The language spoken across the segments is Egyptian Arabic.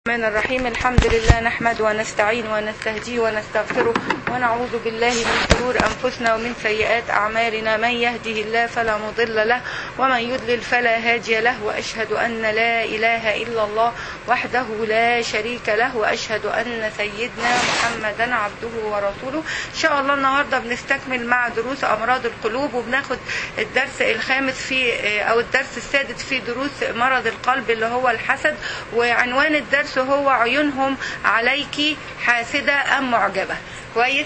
الرحمن الرحيم الحمد لله نحمد ونستعين ونستهديه ونستغفره ونعوذ بالله من شرور أنفسنا ومن سيئات أعمالنا من يهده الله فلا مضل له ومن يضلل فلا هادي له وأشهد أن لا إله إلا الله وحده لا شريك له وأشهد أن سيدنا محمدا عبده ورسوله إن شاء الله النهاردة بنستكمل مع دروس أمراض القلوب وبناخد الدرس الخامس في أو الدرس السادس في دروس مرض القلب اللي هو الحسد وعنوان الدرس هو عيونهم عليك حاسدة أم معجبة كويس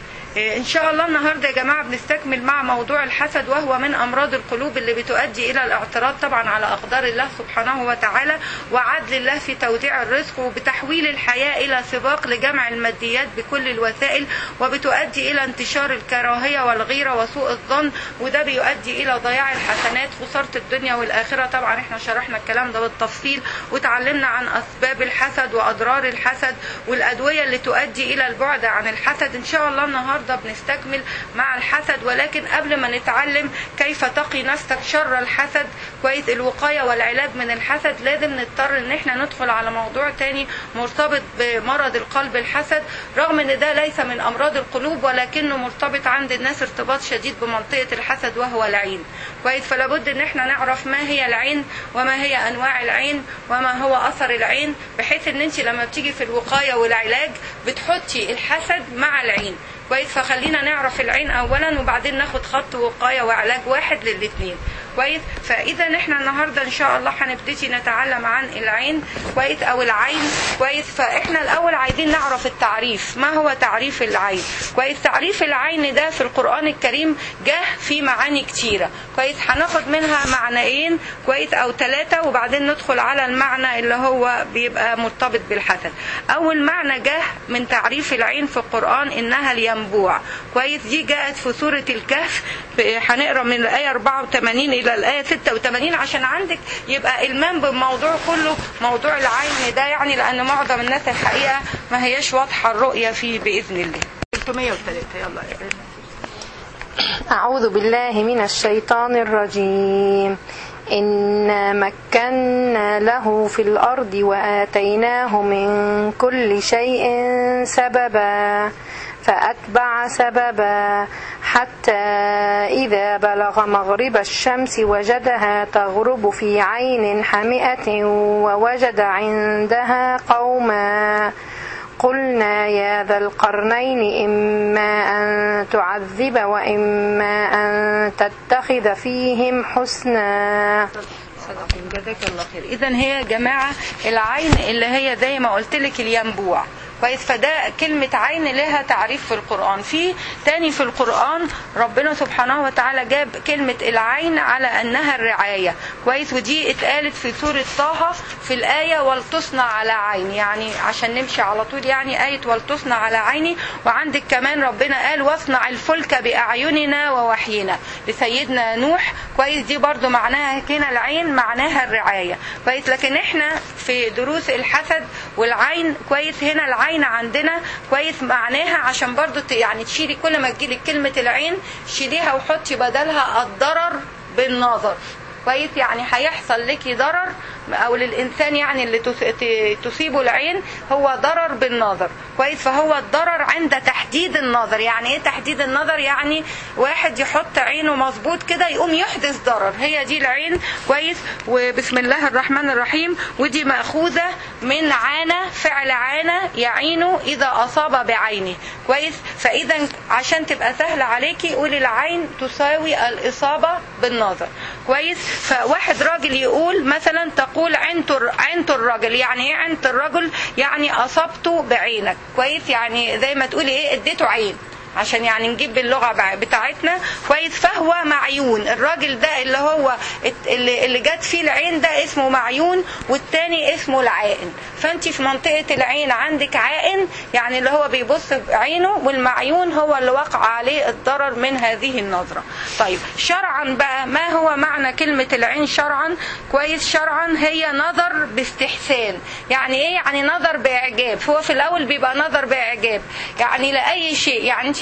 ان شاء الله النهارده يا جماعه بنستكمل مع موضوع الحسد وهو من امراض القلوب اللي بتؤدي الى الاعتراض طبعا على اقدار الله سبحانه وتعالى وعدل الله في توزيع الرزق وبتحويل الحياه الى سباق لجمع الماديات بكل الوسائل وبتؤدي الى انتشار الكراهيه والغيره وسوء الظن وده بيؤدي الى ضياع الحسنات خساره الدنيا والاخره طبعا احنا شرحنا الكلام ده بالتفصيل وتعلمنا عن اسباب الحسد واضرار الحسد والادويه اللي تؤدي الى البعد عن الحسد ان شاء الله النهارده النهارده بنستكمل مع الحسد ولكن قبل ما نتعلم كيف تقي نفسك شر الحسد كويس الوقايه والعلاج من الحسد لازم نضطر ان احنا ندخل على موضوع تاني مرتبط بمرض القلب الحسد رغم ان ده ليس من امراض القلوب ولكنه مرتبط عند الناس ارتباط شديد بمنطقه الحسد وهو العين كويس فلا بد ان احنا نعرف ما هي العين وما هي انواع العين وما هو اثر العين بحيث ان انت لما بتيجي في الوقايه والعلاج بتحطي الحسد مع العين كويس فخلينا نعرف العين اولا وبعدين ناخد خط وقايه وعلاج واحد للاثنين كويس فاذا احنا النهارده ان شاء الله هنبتدي نتعلم عن العين كويس او العين كويس فاحنا الاول عايزين نعرف التعريف ما هو تعريف العين كويس تعريف العين ده في القران الكريم جه في معاني كتيره كويس هناخد منها معنيين كويس او ثلاثه وبعدين ندخل على المعنى اللي هو بيبقى مرتبط بالحسد اول معنى جه من تعريف العين في القران انها الينبوع كويس دي جاءت في سوره الكهف هنقرا من الايه 84 الى الايه 86 عشان عندك يبقى المام بالموضوع كله موضوع العين ده يعني لان معظم الناس الحقيقه ما هياش واضحه الرؤيه فيه باذن الله 303 يلا أعوذ بالله من الشيطان الرجيم إنا مكنا له في الأرض وآتيناه من كل شيء سببا فأتبع سببا حتى إذا بلغ مغرب الشمس وجدها تغرب في عين حمئة ووجد عندها قوما قلنا يا ذا القرنين إما أن تعذب وإما أن تتخذ فيهم حسنا جزاك الله خير اذا هي يا جماعه العين اللي هي زي ما قلت لك الينبوع كويس فده كلمة عين لها تعريف في القرآن في تاني في القرآن ربنا سبحانه وتعالى جاب كلمة العين على أنها الرعاية كويس ودي اتقالت في سورة طه في الآية ولتصنع على عيني يعني عشان نمشي على طول يعني آية ولتصنع على عيني وعندك كمان ربنا قال واصنع الفلك بأعيننا ووحينا لسيدنا نوح كويس دي برضو معناها هنا العين معناها الرعاية كويس لكن احنا في دروس الحسد والعين كويس هنا العين العين عندنا كويس معناها عشان برضو يعني تشيلي كل ما تجيلك كلمة العين شيليها وحطي بدلها الضرر بالنظر كويس يعني هيحصل لك ضرر او للانسان يعني اللي تصيبه العين هو ضرر بالنظر كويس فهو الضرر عند تحديد النظر يعني ايه تحديد النظر يعني واحد يحط عينه مظبوط كده يقوم يحدث ضرر هي دي العين كويس وبسم الله الرحمن الرحيم ودي ماخوذه من عانى فعل عانى يعين اذا اصاب بعينه كويس فاذا عشان تبقى سهله عليكي قولي العين تساوي الاصابه بالنظر كويس فواحد راجل يقول مثلا تقول عنت عنت الرجل يعني ايه عنت الرجل يعني اصبته بعينك كويس يعني زي ما تقولي ايه اديته عين عشان يعني نجيب باللغه بتاعتنا كويس فهو معيون الراجل ده اللي هو اللي جت فيه العين ده اسمه معيون والتاني اسمه العائن فانت في منطقه العين عندك عائن يعني اللي هو بيبص بعينه والمعيون هو اللي وقع عليه الضرر من هذه النظره طيب شرعا بقى ما هو معنى كلمه العين شرعا كويس شرعا هي نظر باستحسان يعني ايه يعني نظر باعجاب هو في الاول بيبقى نظر باعجاب يعني لاي شيء يعني انت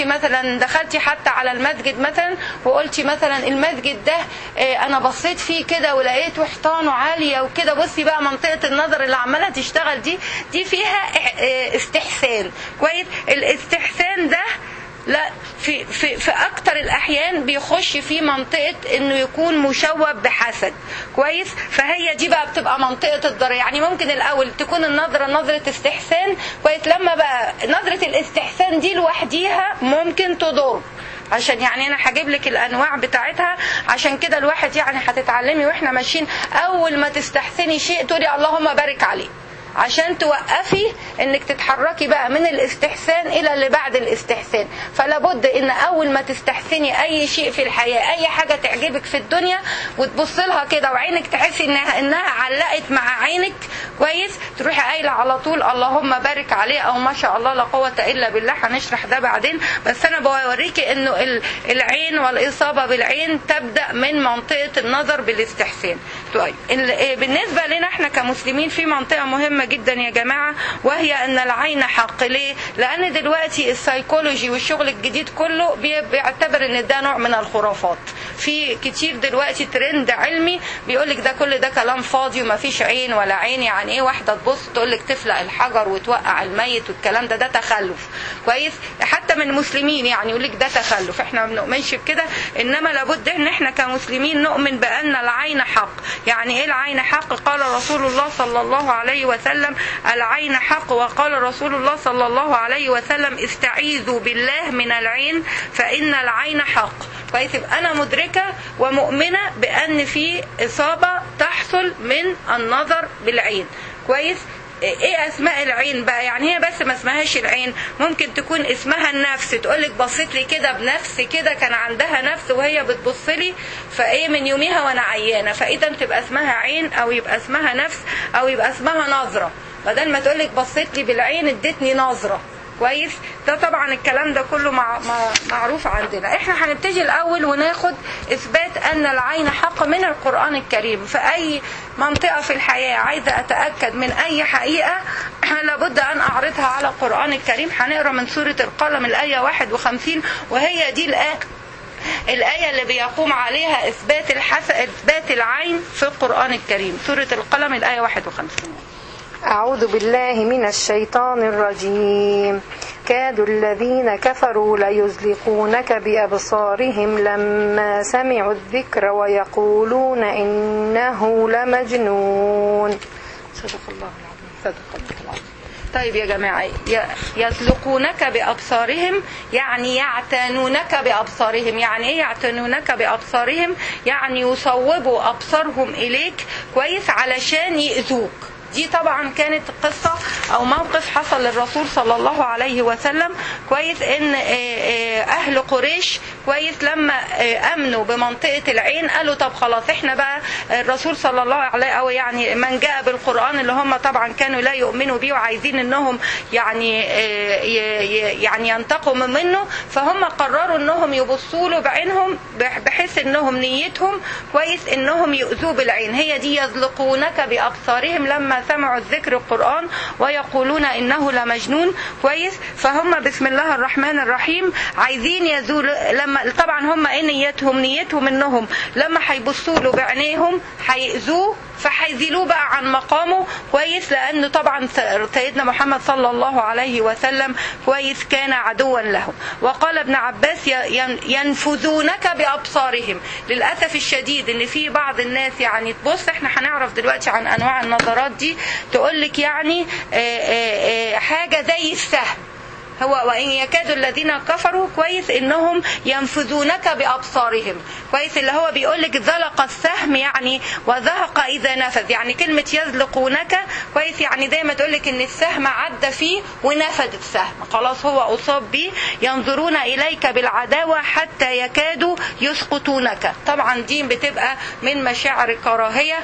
رحتي مثلا دخلتي حتى على المسجد مثلا وقلتي مثلا المسجد ده آه، انا بصيت فيه كده ولقيته حيطانه عاليه وكده بصي بقى منطقه النظر اللي عماله تشتغل دي دي فيها آه، استحسان كويس الاستحسان ده لا في في في اكتر الاحيان بيخش في منطقه انه يكون مشوب بحسد كويس فهي دي بقى بتبقى منطقه الضرر يعني ممكن الاول تكون النظره نظره استحسان كويس لما بقى نظره الاستحسان دي لوحديها ممكن تضر عشان يعني انا هجيب لك الانواع بتاعتها عشان كده الواحد يعني هتتعلمي واحنا ماشيين اول ما تستحسني شيء تقولي اللهم بارك عليه عشان توقفي انك تتحركي بقى من الاستحسان الى اللي بعد الاستحسان فلا بد ان اول ما تستحسني اي شيء في الحياه اي حاجه تعجبك في الدنيا وتبص لها كده وعينك تحسي انها انها علقت مع عينك كويس تروحي قايله على طول اللهم بارك عليه او ما شاء الله لا قوه الا بالله هنشرح ده بعدين بس انا بوريكي انه ال- العين والاصابه بالعين تبدا من منطقه النظر بالاستحسان طيب ال- إيه بالنسبه لنا احنا كمسلمين في منطقه مهمه جدا يا جماعه وهي ان العين حق ليه لان دلوقتي السيكولوجي والشغل الجديد كله بي- بيعتبر ان ده نوع من الخرافات في كتير دلوقتي ترند علمي بيقول لك ده كل ده كلام فاضي وما فيش عين ولا عين يعني ايه واحده تبص تقول لك تفلق الحجر وتوقع الميت والكلام ده ده تخلف كويس حتى من المسلمين يعني يقول لك ده تخلف احنا ما بنؤمنش بكده انما لابد ان احنا كمسلمين نؤمن بان العين حق يعني ايه العين حق قال رسول الله صلى الله عليه وسلم العين حق وقال رسول الله صلى الله عليه وسلم استعيذوا بالله من العين فان العين حق كويس يبقى انا مدركه ومؤمنه بان في اصابه تحصل من النظر بالعين كويس ايه اسماء العين بقى يعني هي بس ما اسمهاش العين ممكن تكون اسمها النفس تقولك بصيت لي كده بنفس كده كان عندها نفس وهي بتبص لي فايه من يوميها وانا عيانه فاذا تبقى اسمها عين او يبقى اسمها نفس او يبقى اسمها نظره بدل ما تقولك بصيت لي بالعين ادتني نظره كويس ده طبعا الكلام ده كله مع مع معروف عندنا احنا هنبتدي الاول وناخد اثبات ان العين حق من القران الكريم في اي منطقه في الحياه عايزه اتاكد من اي حقيقه لابد ان اعرضها على القران الكريم هنقرا من سوره القلم الايه 51 وهي دي الايه الآية اللي بيقوم عليها إثبات الحس... إثبات العين في القرآن الكريم سورة القلم الآية 51 أعوذ بالله من الشيطان الرجيم كاد الذين كفروا ليزلقونك بأبصارهم لما سمعوا الذكر ويقولون إنه لمجنون صدق الله العظيم صدق الله العظيم طيب يا جماعة ي- يسلقونك بأبصارهم يعني يعتنونك بأبصارهم يعني ايه يعتنونك بأبصارهم يعني يصوبوا أبصارهم إليك كويس علشان يأذوك دي طبعا كانت قصة أو موقف حصل للرسول صلى الله عليه وسلم كويس إن آه، آه، أهل قريش كويس لما آه، أمنوا بمنطقة العين قالوا طب خلاص إحنا بقى الرسول صلى الله عليه أو يعني من جاء بالقرآن اللي هم طبعا كانوا لا يؤمنوا بيه وعايزين إنهم يعني آه، ي- ي- يعني ينتقموا منه فهم قرروا إنهم يبصوا له بعينهم بح- بحيث إنهم نيتهم كويس إنهم يؤذوه بالعين هي دي يزلقونك بأبصارهم لما سمعوا الذكر القرآن ويقولون إنه لمجنون كويس فهم بسم الله الرحمن الرحيم عايزين يزول لما طبعا هم ايه نيتهم نيتهم انهم لما هيبصوا له بعينيهم هيأذوه فهيزيلوه بقى عن مقامه كويس لانه طبعا سيدنا محمد صلى الله عليه وسلم كويس كان عدوا له وقال ابن عباس ين- ينفذونك بابصارهم للاسف الشديد ان في بعض الناس يعني تبص احنا هنعرف دلوقتي عن انواع النظرات دي تقول لك يعني آه، آه، آه، حاجه زي السهم هو وإن يكاد الذين كفروا كويس إنهم ينفذونك بأبصارهم كويس اللي هو بيقول لك زلق السهم يعني وزهق إذا نفذ يعني كلمة يزلقونك كويس يعني زي ما تقول لك إن السهم عدى فيه ونفذ السهم خلاص هو أصاب به ينظرون إليك بالعداوة حتى يكادوا يسقطونك طبعا دي بتبقى من مشاعر الكراهية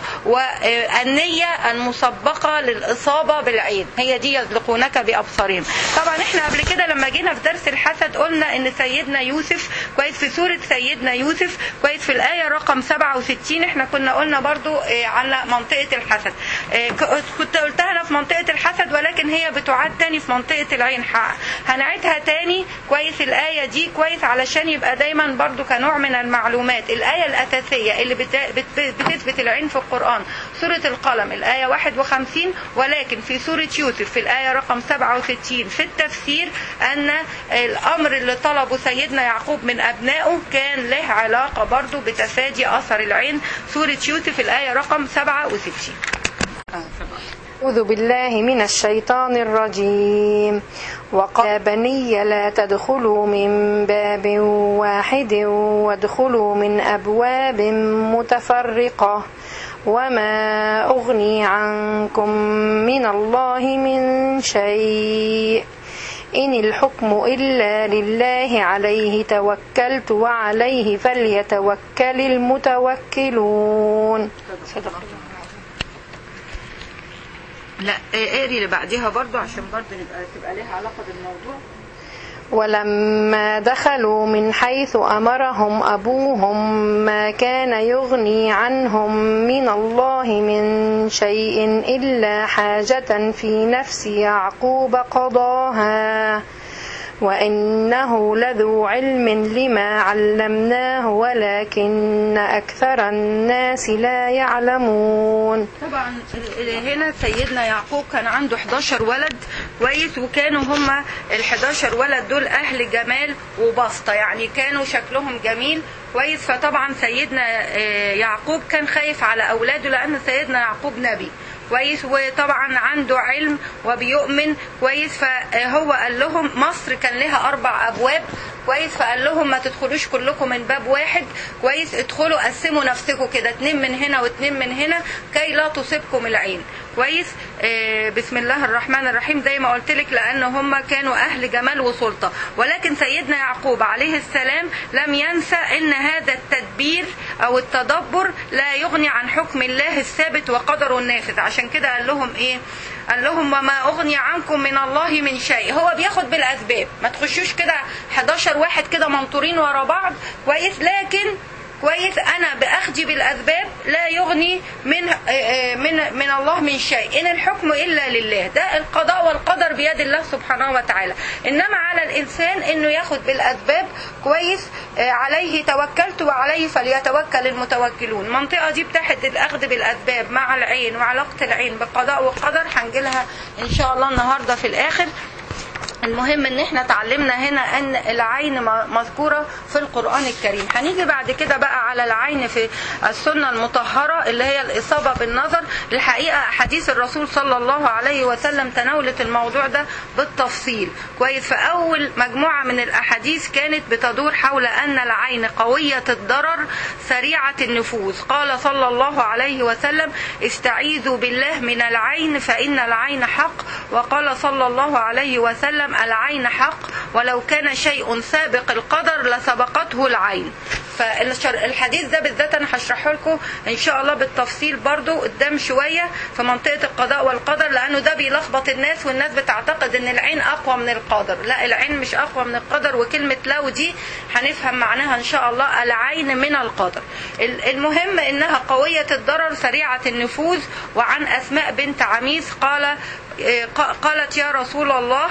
والنية المسبقة للإصابة بالعين هي دي يزلقونك بأبصارهم طبعا احنا قبل كده لما جينا في درس الحسد قلنا ان سيدنا يوسف كويس في سورة سيدنا يوسف كويس في الآية رقم 67 احنا كنا قلنا برضو اه، على منطقة الحسد اه، ك- كنت قلتها انا في منطقة الحسد ولكن ولكن هي بتعاد تاني في منطقة العين ح- هنعيدها تاني كويس الآية دي كويس علشان يبقى دايما برضو كنوع من المعلومات الآية الأساسية اللي بت- بت- بتثبت العين في القرآن سورة القلم الآية 51 ولكن في سورة يوسف في الآية رقم 67 في التفسير أن الأمر اللي طلبه سيدنا يعقوب من أبنائه كان له علاقة برضو بتفادي أثر العين سورة يوسف الآية رقم 67 أعوذ بالله من الشيطان الرجيم وقال يا بني لا تدخلوا من باب واحد وادخلوا من أبواب متفرقة وما أغني عنكم من الله من شيء إن الحكم إلا لله عليه توكلت وعليه فليتوكل المتوكلون صدق الله لا اقري اللي بعديها برضو عشان برضو نبقى تبقى ليها علاقة بالموضوع ولما دخلوا من حيث أمرهم أبوهم ما كان يغني عنهم من الله من شيء إلا حاجة في نفس يعقوب قضاها وإنه لذو علم لما علمناه ولكن أكثر الناس لا يعلمون طبعا هنا سيدنا يعقوب كان عنده 11 ولد كويس وكانوا هما ال 11 ولد دول اهل جمال وبسطه يعني كانوا شكلهم جميل كويس فطبعا سيدنا آه، يعقوب كان خايف على اولاده لان سيدنا يعقوب نبي كويس وطبعا عنده علم وبيؤمن كويس فهو قال لهم مصر كان لها اربع ابواب كويس فقال لهم ما تدخلوش كلكم من باب واحد كويس ادخلوا قسموا نفسكم كده اتنين من هنا واتنين من هنا كي لا تصيبكم العين كويس آه بسم الله الرحمن الرحيم زي ما قلت لك لان هم كانوا اهل جمال وسلطه ولكن سيدنا يعقوب عليه السلام لم ينسى ان هذا التدبير او التدبر لا يغني عن حكم الله الثابت وقدره النافذ عشان كده قال لهم ايه قال لهم وما اغني عنكم من الله من شيء هو بياخد بالاسباب ما تخشوش كده 11 واحد كده منطورين ورا بعض كويس لكن كويس انا باخدي بالاسباب لا يغني من من من الله من شيء ان الحكم الا لله ده القضاء والقدر بيد الله سبحانه وتعالى انما على الانسان انه ياخد بالاسباب كويس عليه توكلت وعليه فليتوكل المتوكلون المنطقه دي بتاعت الاخذ بالاسباب مع العين وعلاقه العين بالقضاء والقدر هنجيلها ان شاء الله النهارده في الاخر المهم ان احنا اتعلمنا هنا ان العين مذكورة في القرآن الكريم هنيجي بعد كده بقى على العين في السنة المطهرة اللي هي الإصابة بالنظر الحقيقة حديث الرسول صلى الله عليه وسلم تناولت الموضوع ده بالتفصيل كويس فأول مجموعة من الأحاديث كانت بتدور حول أن العين قوية الضرر سريعة النفوذ قال صلى الله عليه وسلم استعيذوا بالله من العين فإن العين حق وقال صلى الله عليه وسلم العين حق ولو كان شيء سابق القدر لسبقته العين فالحديث ده بالذات انا هشرحه لكم ان شاء الله بالتفصيل برضو قدام شويه في منطقه القضاء والقدر لانه ده بيلخبط الناس والناس بتعتقد ان العين اقوى من القدر لا العين مش اقوى من القدر وكلمه لو دي هنفهم معناها ان شاء الله العين من القدر المهم انها قويه الضرر سريعه النفوذ وعن اسماء بنت عميس قال قالت يا رسول الله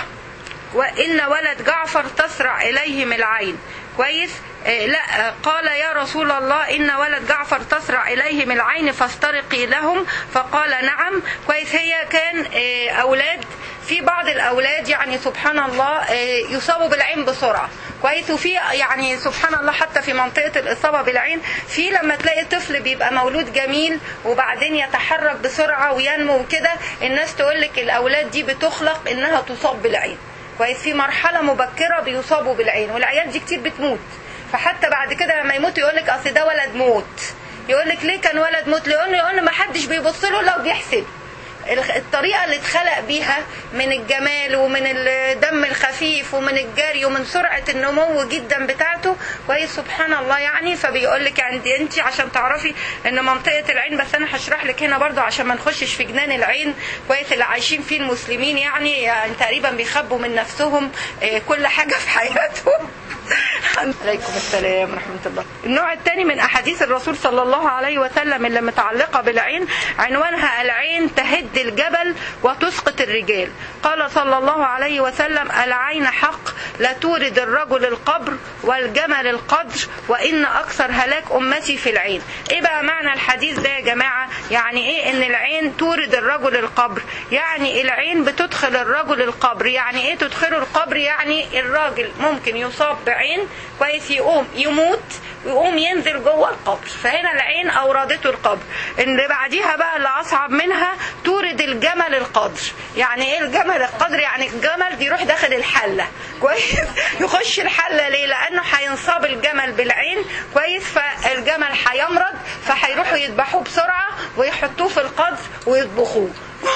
وإن ولد جعفر تسرع إليهم العين كويس إيه لا قال يا رسول الله إن ولد جعفر تسرع إليهم العين فاسترقي لهم فقال نعم كويس هي كان إيه أولاد في بعض الأولاد يعني سبحان الله إيه يصابوا بالعين بسرعة كويس وفي يعني سبحان الله حتى في منطقة الإصابة بالعين في لما تلاقي طفل بيبقى مولود جميل وبعدين يتحرك بسرعة وينمو وكده الناس تقول لك الأولاد دي بتخلق إنها تصاب بالعين كويس في مرحلة مبكرة بيصابوا بالعين والعيال دي كتير بتموت فحتى بعد كده لما يموت يقول لك اصل ده ولد موت يقول لك ليه كان ولد موت يقول له يقول له ما حدش بيبص له لو بيحسب الطريقة اللي اتخلق بيها من الجمال ومن الدم الخفيف ومن الجري ومن سرعة النمو جدا بتاعته كويس سبحان الله يعني فبيقول لك يعني انت عشان تعرفي ان منطقة العين بس انا هشرح لك هنا برضو عشان ما نخشش في جنان العين كويس اللي عايشين فيه المسلمين يعني, يعني تقريبا بيخبوا من نفسهم كل حاجة في حياتهم عليكم السلام ورحمة الله النوع الثاني من أحاديث الرسول صلى الله عليه وسلم اللي متعلقة بالعين عنوانها العين تهد الجبل وتسقط الرجال قال صلى الله عليه وسلم العين حق لا تورد الرجل القبر والجمل القدر وإن أكثر هلاك أمتي في العين إيه بقى معنى الحديث ده يا جماعة يعني إيه إن العين تورد الرجل القبر يعني العين بتدخل الرجل القبر يعني إيه تدخله القبر يعني الراجل ممكن يصاب بعين كويس يقوم يموت ويقوم ينزل جوه القبر فهنا العين أوردته القبر اللي بعديها بقى اللي أصعب منها تورد الجمل القدر يعني إيه الجمل القدر يعني الجمل يروح داخل الحلة كويس يخش الحلة ليه لأنه هينصاب الجمل بالعين كويس فالجمل هيمرض فهيروحوا يذبحوه بسرعة ويحطوه في القدر ويطبخوه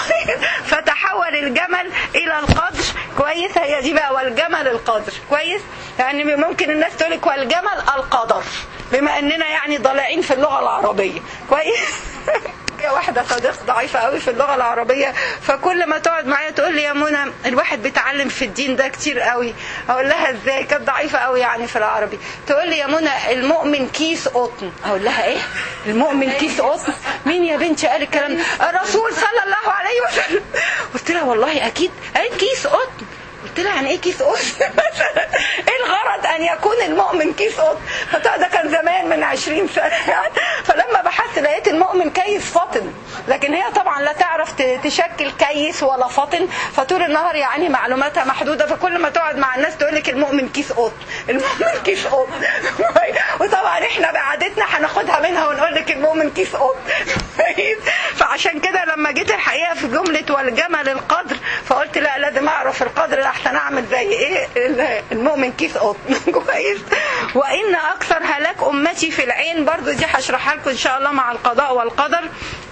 فتحول الجمل الى القدر كويس هي دي بقى والجمل القدر كويس يعني ممكن الناس تقول لك والجمل القدر بما اننا يعني ضالعين في اللغه العربيه كويس هي واحدة صديقة ضعيفة قوي في اللغة العربية فكل ما تقعد معايا تقول لي يا منى الواحد بيتعلم في الدين ده كتير قوي اقول لها ازاي كانت ضعيفة قوي يعني في العربي تقول لي يا منى المؤمن كيس قطن اقول لها ايه المؤمن كيس قطن مين يا بنتي قال الكلام ده الرسول صلى الله عليه وسلم قلت لها والله اكيد قالت كيس قطن قلت لها يعني ايه كيس قطن ايه الغرض ان يكون المؤمن كيس قطن فده كان زمان من عشرين سنة يعني فلما بحثت لقيت المؤمن كيس فطن لكن هي طبعا لا تعرف تشكل كيس ولا فطن فطول النهار يعني معلوماتها محدودة فكل ما تقعد مع الناس تقول لك المؤمن كيس قطن المؤمن كيس قطن وطبعا احنا بعادتنا هناخدها منها ونقول لك المؤمن كيس قطن فعشان كده لما جيت الحقيقة في جملة والجمل القدر فقلت لا لازم اعرف القدر احسن اعمل زي ايه المؤمن كيس قطن كويس وان اكثر هلاك امتي في العين برضو دي هشرحها لكم ان شاء الله مع القضاء والقدر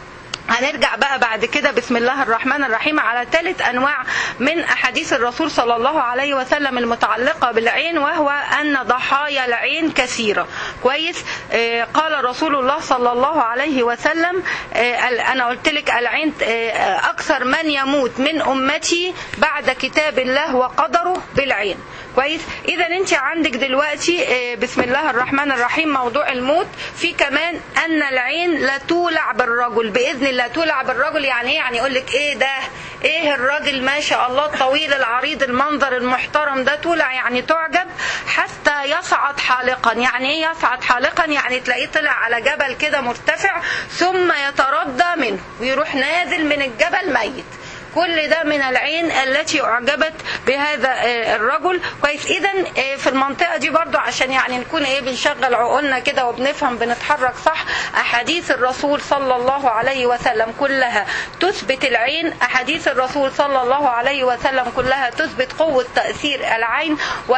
هنرجع بقى بعد كده بسم الله الرحمن الرحيم على ثالث انواع من احاديث الرسول صلى الله عليه وسلم المتعلقه بالعين وهو ان ضحايا العين كثيره كويس آه قال رسول الله صلى الله عليه وسلم آه انا قلت لك العين آه اكثر من يموت من امتي بعد كتاب الله وقدره بالعين كويس اذا انت عندك دلوقتي بسم الله الرحمن الرحيم موضوع الموت في كمان ان العين لا تولع بالرجل باذن الله تولع بالرجل يعني ايه يعني يقول لك ايه ده ايه الراجل ما شاء الله الطويل العريض المنظر المحترم ده تولع يعني تعجب حتى يصعد حالقا يعني ايه يصعد حالقا يعني تلاقيه طلع على جبل كده مرتفع ثم يتردى منه ويروح نازل من الجبل ميت كل ده من العين التي اعجبت بهذا الرجل كويس اذا في المنطقه دي برضو عشان يعني نكون ايه بنشغل عقولنا كده وبنفهم بنتحرك صح احاديث الرسول صلى الله عليه وسلم كلها تثبت العين احاديث الرسول صلى الله عليه وسلم كلها تثبت قوه تاثير العين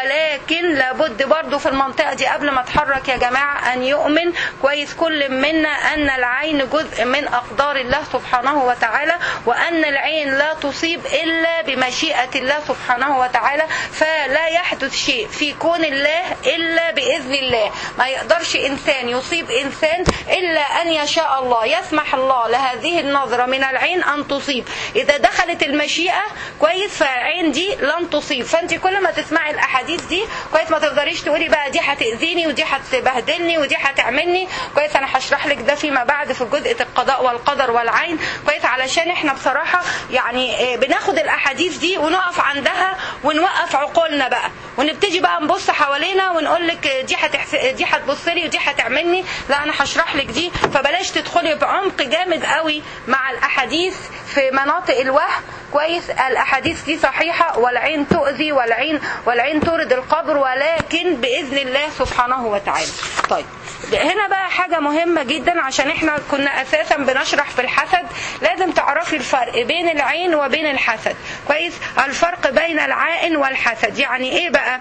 ولكن لابد برضو في المنطقه دي قبل ما اتحرك يا جماعه ان يؤمن كويس كل منا ان العين جزء من اقدار الله سبحانه وتعالى وان العين لا تصيب إلا بمشيئة الله سبحانه وتعالى فلا يحدث شيء في كون الله إلا بإذن الله ما يقدرش إنسان يصيب إنسان إلا أن يشاء الله يسمح الله لهذه النظرة من العين أن تصيب إذا دخلت المشيئة كويس فالعين دي لن تصيب فأنت كل ما تسمعي الأحاديث دي كويس ما تقدريش تقولي بقى دي هتأذيني ودي هتبهدلني ودي هتعملني كويس أنا هشرح لك ده فيما بعد في جزء القضاء والقدر والعين كويس علشان احنا بصراحة يعني يعني بناخد الاحاديث دي ونقف عندها ونوقف عقولنا بقى ونبتدي بقى نبص حوالينا ونقول لك دي هتحس... دي هتبص لي ودي هتعملني لا انا هشرح لك دي فبلاش تدخلي بعمق جامد قوي مع الاحاديث في مناطق الوهم كويس الاحاديث دي صحيحه والعين تؤذي والعين والعين تورد القبر ولكن باذن الله سبحانه وتعالى طيب هنا بقى حاجة مهمة جدا عشان احنا كنا اساسا بنشرح في الحسد لازم تعرفي الفرق بين العين وبين الحسد كويس الفرق بين العائن والحسد يعني ايه بقى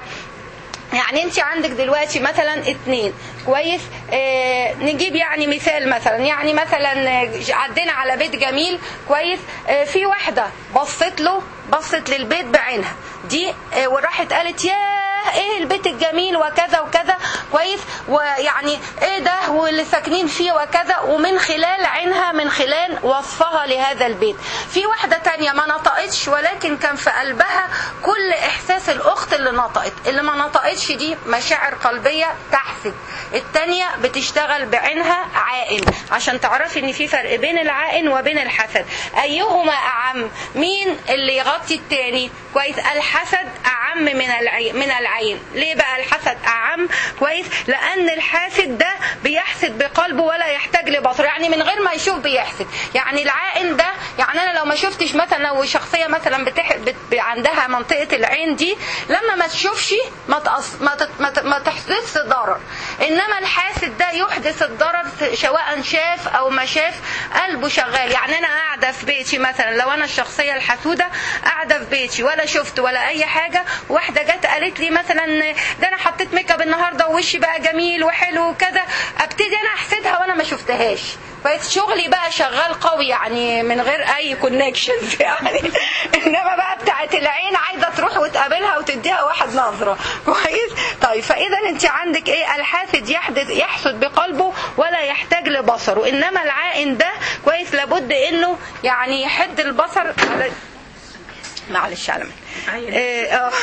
يعني انت عندك دلوقتي مثلا اتنين كويس اه نجيب يعني مثال مثلا يعني مثلا عدينا على بيت جميل كويس اه في واحدة بصت له بصت للبيت بعينها دي اه وراحت قالت ياه ايه البيت الجميل وكذا وكذا كويس ويعني ايه ده واللي ساكنين فيه وكذا ومن خلال عينها من خلال وصفها لهذا البيت في واحدة تانية ما نطقتش ولكن كان في قلبها كل احساس الاخت اللي نطقت اللي ما نطقتش دي مشاعر قلبية تحسد التانية بتشتغل بعينها عائن عشان تعرفي ان في فرق بين العائن وبين الحسد ايهما اعم مين اللي يغطي التاني كويس الحسد اعم من العين من العين ليه بقى الحسد اعم كويس لان الحاسد ده بيحسد بقلبه ولا يحتاج لبصر يعني من غير ما يشوف بيحسد يعني العائن ده يعني انا لو ما شفتش مثلا لو شخصيه مثلا بتح... بت... عندها منطقه العين دي لما ما تشوفش ما تقص... ما, ت... ما, ت... ما تحدثش ضرر انما الحاسد ده يحدث الضرر سواء شاف او ما شاف قلبه شغال يعني انا قاعده في بيتي مثلا لو انا الشخصيه الحسوده قاعده في بيتي ولا شفت ولا اي حاجه واحده جت قالت لي مثلا ده انا حطيت ميك اب النهارده ووشي بقى جميل وحلو وكذا ابتدي انا احسدها وانا ما شفتهاش بقيت شغلي بقى شغال قوي يعني من غير اي كونكشنز يعني انما بقى بتاعت العين عايزه تروح وتقابلها وتديها واحد نظره كويس طيب فاذا انت عندك ايه الحاسد يحدث يحسد بقلبه ولا يحتاج لبصره انما العائن ده كويس لابد انه يعني يحد البصر على معلش على إيه اه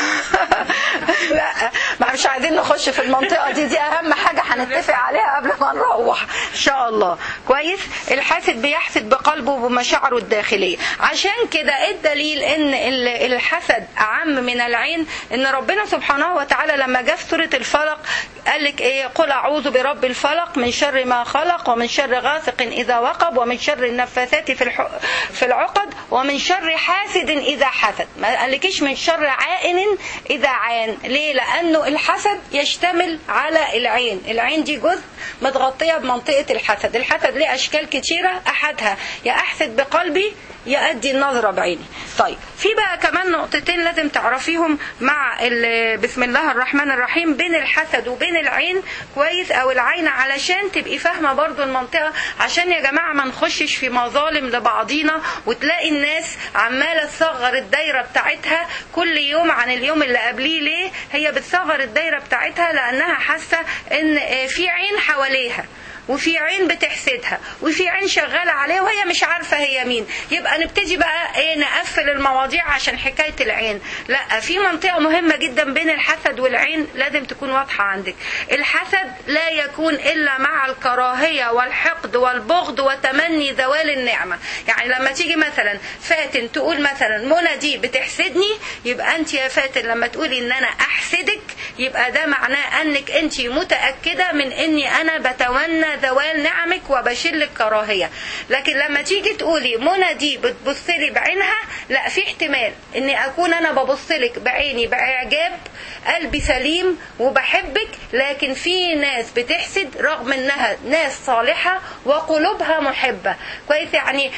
لا ما مش عايزين نخش في المنطقه دي دي اهم حاجه هنتفق عليها قبل ما نروح ان شاء الله كويس الحاسد بيحسد بقلبه وبمشاعره الداخليه عشان كده ايه الدليل ان الحسد اعم من العين ان ربنا سبحانه وتعالى لما جه في سوره الفلق قال لك ايه قل اعوذ برب الفلق من شر ما خلق ومن شر غاسق اذا وقب ومن شر النفاثات في الح... في العقد ومن شر حاسد اذا حسد ما قالكيش من شر عائن إذا عان ليه لأنه الحسد يشتمل على العين العين دي جزء متغطية بمنطقة الحسد الحسد ليه أشكال كتيرة أحدها يا أحسد بقلبي يأدي النظرة بعيني طيب في بقى كمان نقطتين لازم تعرفيهم مع بسم الله الرحمن الرحيم بين الحسد وبين العين كويس او العين علشان تبقي فاهمة برضو المنطقة عشان يا جماعة ما نخشش في مظالم لبعضينا وتلاقي الناس عمالة تصغر الدايرة بتاعتها كل يوم عن اليوم اللي قبليه ليه هي بتصغر الدايرة بتاعتها لانها حاسة ان في عين حواليها وفي عين بتحسدها وفي عين شغالة عليها وهي مش عارفة هي مين يبقى نبتدي بقى ايه نقفل المواضيع عشان حكاية العين لا في منطقة مهمة جدا بين الحسد والعين لازم تكون واضحة عندك الحسد لا يكون إلا مع الكراهية والحقد والبغض وتمني زوال النعمة يعني لما تيجي مثلا فاتن تقول مثلا منى دي بتحسدني يبقى انت يا فاتن لما تقولي ان انا احسدك يبقى ده معناه انك انت متأكدة من اني انا بتمنى زوال نعمك وبشلك كراهية لكن لما تيجي تقولي منى دي بتبصلي بعينها لا في احتمال اني اكون انا ببصلك بعيني باعجاب قلبي سليم وبحبك لكن في ناس بتحسد رغم انها ناس صالحة وقلوبها محبة كويس يعني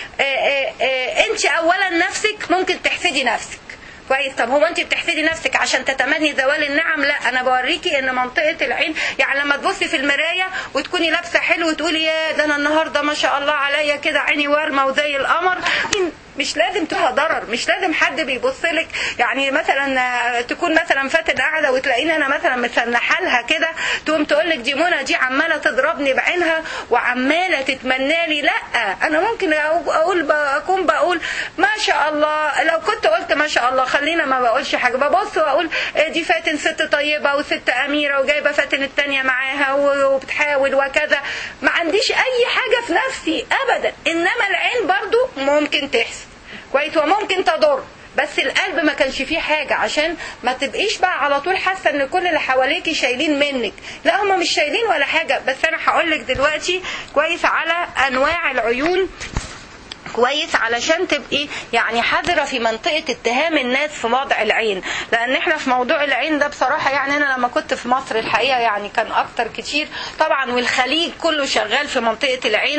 انت اولا نفسك ممكن تحسدي نفسك كويس طب هو انت بتحسدي نفسك عشان تتمني زوال النعم لا انا بوريكي ان منطقه العين يعني لما تبصي في المرايه وتكوني لابسه حلو وتقولي يا ده انا النهارده ما شاء الله عليا كده عيني وارمه وزي القمر مش لازم تها ضرر مش لازم حد بيبص لك يعني مثلا تكون مثلا فاتن قاعده وتلاقيني انا مثلا مسنحه لها كده تقوم تقول لك دي منى دي عماله تضربني بعينها وعماله تتمنى لي لا انا ممكن اقول اكون بقول ما شاء الله لو كنت قلت ما شاء الله خلينا ما بقولش حاجه ببص واقول دي فاتن ست طيبه وست اميره وجايبه فاتن التانيه معاها وبتحاول وكذا ما عنديش اي حاجه في نفسي ابدا انما العين برضو ممكن تحسن كويس وممكن تضر بس القلب ما كانش فيه حاجة عشان ما تبقيش بقى على طول حاسة ان كل اللي حواليكي شايلين منك لا هما مش شايلين ولا حاجة بس انا هقولك دلوقتي كويس على انواع العيون كويس علشان تبقي يعني حذرة في منطقة اتهام الناس في وضع العين لان احنا في موضوع العين ده بصراحة يعني انا لما كنت في مصر الحقيقة يعني كان اكتر كتير طبعا والخليج كله شغال في منطقة العين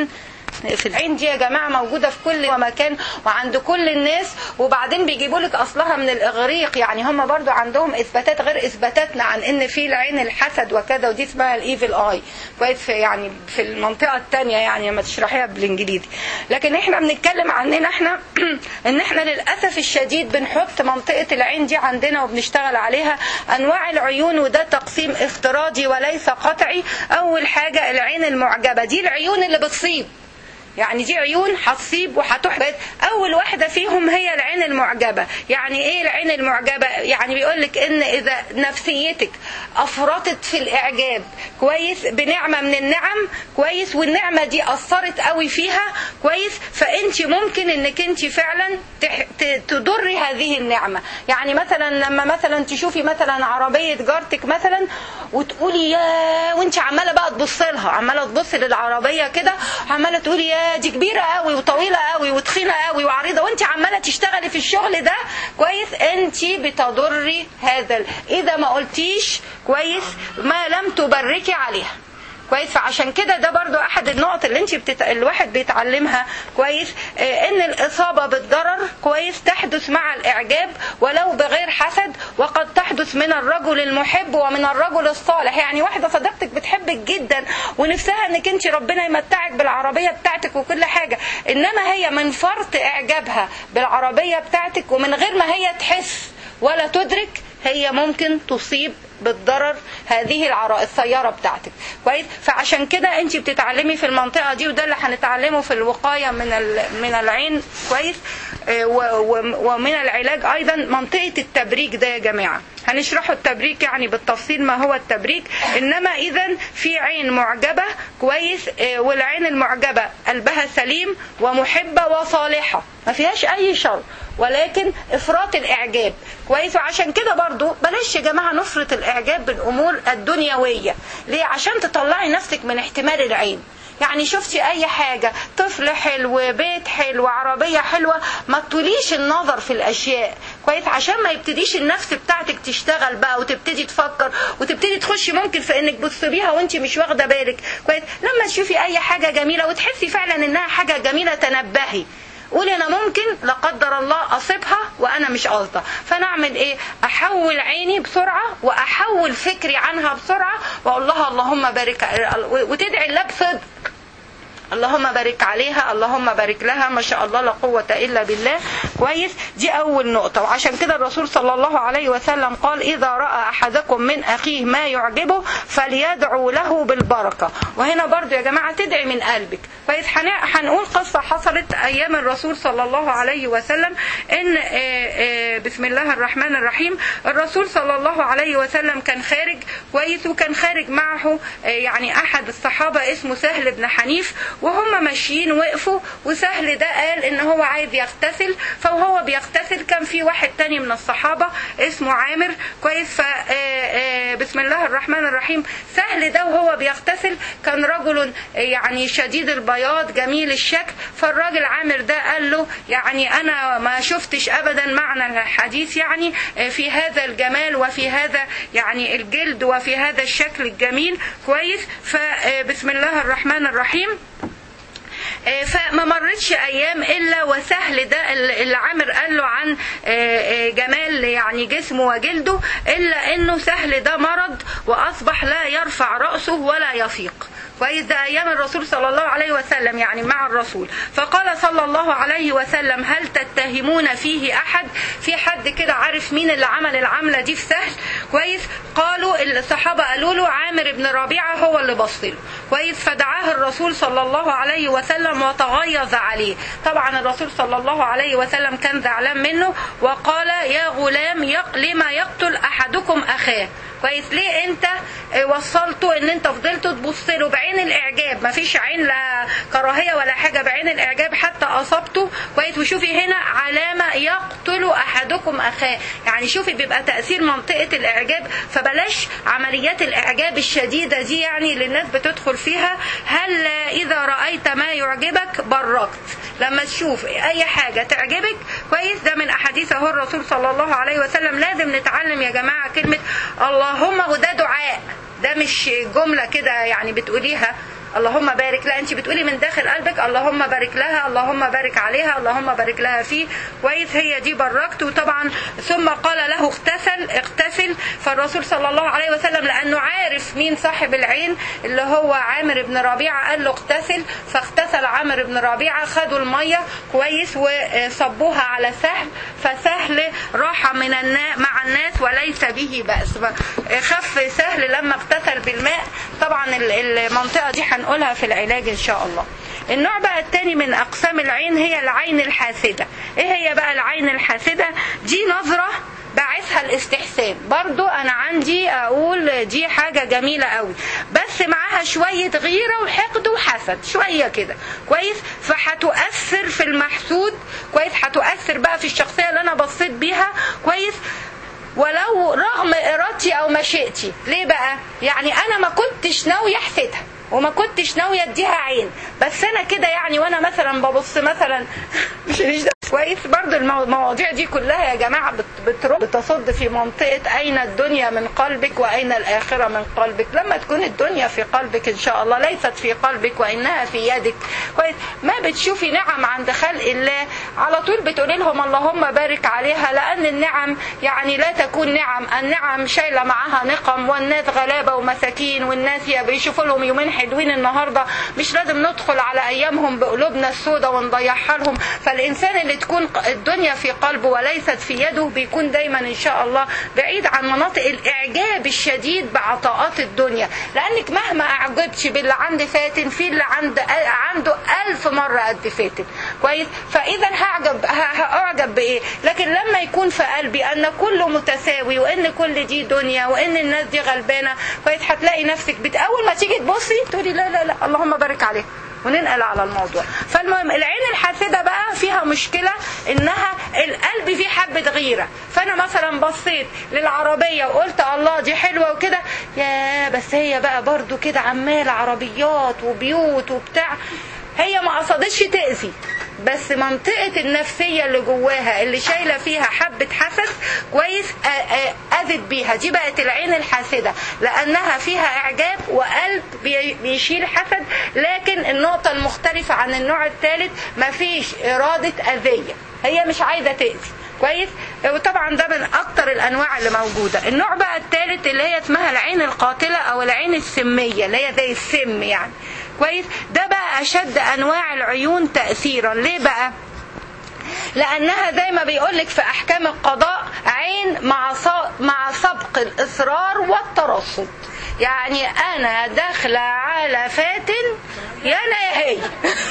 في العين دي يا جماعه موجوده في كل مكان وعند كل الناس وبعدين بيجيبوا لك اصلها من الاغريق يعني هم برضو عندهم اثباتات غير اثباتاتنا عن ان في العين الحسد وكذا ودي اسمها الايفل اي كويس في يعني في المنطقه الثانيه يعني لما تشرحيها بالانجليزي لكن احنا بنتكلم عننا احنا ان احنا للاسف الشديد بنحط منطقه العين دي عندنا وبنشتغل عليها انواع العيون وده تقسيم افتراضي وليس قطعي اول حاجه العين المعجبه دي العيون اللي بتصيب يعني دي عيون هتصيب وهتحبط اول واحده فيهم هي العين المعجبه يعني ايه العين المعجبه يعني بيقول لك ان اذا نفسيتك افرطت في الاعجاب كويس بنعمه من النعم كويس والنعمه دي اثرت قوي فيها كويس فانت ممكن انك انت فعلا تح... ت- تضري هذه النعمه يعني مثلا لما مثلا تشوفي مثلا عربيه جارتك مثلا وتقولي يا وانت عماله بقى تبصي لها عماله تبصي للعربيه كده عماله تقولي يا دي كبيره قوي وطويله قوي وتخينه قوي وعريضه وانت عماله تشتغلي في الشغل ده كويس انت بتضري هذا ال- اذا ما قلتيش كويس ما لم تبركي عليها كويس فعشان كده ده برضو احد النقط اللي انت بتت... الواحد بيتعلمها كويس آه، ان الاصابه بالضرر كويس تحدث مع الاعجاب ولو بغير حسد وقد تحدث من الرجل المحب ومن الرجل الصالح يعني واحده صديقتك بتحبك جدا ونفسها انك انت ربنا يمتعك بالعربيه بتاعتك وكل حاجه انما هي من فرط اعجابها بالعربيه بتاعتك ومن غير ما هي تحس ولا تدرك هي ممكن تصيب بالضرر هذه العراء السيارة بتاعتك كويس فعشان كده انت بتتعلمي في المنطقة دي وده اللي هنتعلمه في الوقاية من ال- من العين كويس آه، و- و- ومن العلاج ايضا منطقة التبريك ده يا جماعة هنشرحه التبريك يعني بالتفصيل ما هو التبريك انما اذا في عين معجبة كويس آه، والعين المعجبة قلبها سليم ومحبة وصالحة ما فيهاش اي شر ولكن افراط الاعجاب كويس وعشان كده برضو بلاش يا جماعه نفرط الاعجاب بالامور الدنيويه ليه عشان تطلعي نفسك من احتمال العين يعني شفتي اي حاجة طفل حلو بيت حلو عربية حلوة ما تطوليش النظر في الاشياء كويس عشان ما يبتديش النفس بتاعتك تشتغل بقى وتبتدي تفكر وتبتدي تخشي ممكن في انك بتصيبيها وانت مش واخدة بالك كويس لما تشوفي اي حاجة جميلة وتحسي فعلا انها حاجة جميلة تنبهي قولي انا ممكن لا قدر الله اصيبها وانا مش قاصده فانا اعمل ايه احول عيني بسرعه واحول فكري عنها بسرعه واقول لها اللهم بارك وتدعي الله بصدق اللهم بارك عليها اللهم بارك لها ما شاء الله لا قوة إلا بالله كويس دي أول نقطة وعشان كده الرسول صلى الله عليه وسلم قال إذا رأى أحدكم من أخيه ما يعجبه فليدعو له بالبركة وهنا برضو يا جماعة تدعي من قلبك كويس هن- هنقول قصة حصلت أيام الرسول صلى الله عليه وسلم إن آه، آه، بسم الله الرحمن الرحيم الرسول صلى الله عليه وسلم كان خارج كويس وكان خارج معه آه، يعني أحد الصحابة اسمه سهل بن حنيف وهم ماشيين وقفوا وسهل ده قال ان هو عايز يغتسل فوهو بيغتسل كان في واحد تاني من الصحابة اسمه عامر كويس ف آه، آه، بسم الله الرحمن الرحيم سهل ده وهو بيغتسل كان رجل آه، يعني شديد البياض جميل الشكل فالراجل عامر ده قال له يعني انا ما شفتش ابدا معنى الحديث يعني آه، في هذا الجمال وفي هذا يعني الجلد وفي هذا الشكل الجميل كويس فبسم الله الرحمن الرحيم آه، فما مرتش ايام الا وسهل ده اللي عامر قال له عن آه، آه، جمال يعني جسمه وجلده الا انه سهل ده مرض واصبح لا يرفع راسه ولا يفيق كويس ده ايام الرسول صلى الله عليه وسلم يعني مع الرسول فقال صلى الله عليه وسلم هل تتهمون فيه احد في حد كده عارف مين اللي عمل العمله دي في سهل كويس قالوا الصحابه قالوا له عامر بن ربيعه هو اللي بص له كويس فدعاه الرسول صلى الله عليه وسلم وتغيظ عليه طبعا الرسول صلى الله عليه وسلم كان زعلان منه وقال يا غلام يق... لما يقتل احدكم اخاه كويس ليه انت اه، وصلته ان انت فضلت تبص له بعين الاعجاب ما فيش عين لا كراهيه ولا حاجه بعين الاعجاب حتى اصبته كويس وشوفي هنا علامه يقتل احدكم اخاه يعني شوفي بيبقى تاثير منطقه الاعجاب فبلاش عمليات الاعجاب الشديده دي يعني اللي الناس بتدخل فيها هل اذا رايت ما يعجبك بركت لما تشوف اي حاجه تعجبك كويس ده من احاديث اهو الرسول صلى الله عليه وسلم لازم نتعلم يا جماعه كلمه اللهم وده دعاء ده مش جمله كده يعني بتقوليها اللهم بارك لا انت بتقولي من داخل قلبك اللهم بارك لها اللهم بارك عليها اللهم بارك لها فيه كويس هي دي بركت وطبعا ثم قال له اغتسل اغتسل فالرسول صلى الله عليه وسلم لانه عارف مين صاحب العين اللي هو عامر بن ربيعه قال له اغتسل فاغتسل عامر بن ربيعه خدوا الميه كويس وصبوها على سهل فسهل راح من الناس مع الناس وليس به بأس خف سهل لما اغتسل بالماء طبعا المنطقة دي هنقولها في العلاج ان شاء الله النوع بقى التاني من اقسام العين هي العين الحاسدة ايه هي بقى العين الحاسدة دي نظرة باعثها الاستحسان برضو انا عندي اقول دي حاجة جميلة قوي بس معاها شوية غيرة وحقد وحسد شوية كده كويس فهتؤثر في المحسود كويس هتؤثر بقى في الشخصية اللي انا بصيت بيها كويس ولو رغم ارادتي او مشيئتي ليه بقى يعني انا ما كنتش ناويه احسدها وما كنتش ناويه اديها عين بس انا كده يعني وانا مثلا ببص مثلا مش كويس برضو المواضيع دي كلها يا جماعه بترد بتصد في منطقه اين الدنيا من قلبك واين الاخره من قلبك لما تكون الدنيا في قلبك ان شاء الله ليست في قلبك وانها في يدك كويس ما بتشوفي نعم عند خلق الله على طول بتقولي لهم اللهم بارك عليها لان النعم يعني لا تكون نعم النعم شايله معاها نقم والناس غلابه ومساكين والناس بيشوفوا لهم يومين حلوين النهارده مش لازم ندخل على ايامهم بقلوبنا السوداء ونضيعها لهم فالانسان اللي تكون الدنيا في قلبه وليست في يده بيكون دايما ان شاء الله بعيد عن مناطق الاعجاب الشديد بعطاءات الدنيا لانك مهما اعجبتش باللي عند فاتن في اللي عند عنده ألف مرة قد فاتن كويس فاذا هعجب هعجب بايه لكن لما يكون في قلبي ان كله متساوي وان كل دي دنيا وان الناس دي غلبانه كويس هتلاقي نفسك بت اول ما تيجي تبصي تقولي لا لا لا اللهم بارك عليه وننقل على الموضوع فالمهم العين الحاسده بقى فيها مشكله انها القلب فيه حبه غيره فانا مثلا بصيت للعربيه وقلت الله دي حلوه وكده يا بس هي بقى برضو كده عماله عربيات وبيوت وبتاع هي ما قصدتش تاذي بس منطقة النفسية اللي جواها اللي شايلة فيها حبة حسد كويس أذت بيها دي بقت العين الحاسدة لأنها فيها إعجاب وقلب بيشيل حسد لكن النقطة المختلفة عن النوع الثالث مفيش إرادة أذية هي مش عايزة تأذي كويس وطبعا ده من اكتر الانواع اللي موجوده النوع بقى الثالث اللي هي اسمها العين القاتله او العين السميه اللي هي زي السم يعني كويس ده بقى اشد انواع العيون تاثيرا ليه بقى لانها زي ما بيقولك في احكام القضاء عين مع مع سبق الاصرار والترصد يعني انا داخله على فاتن يا انا يا هي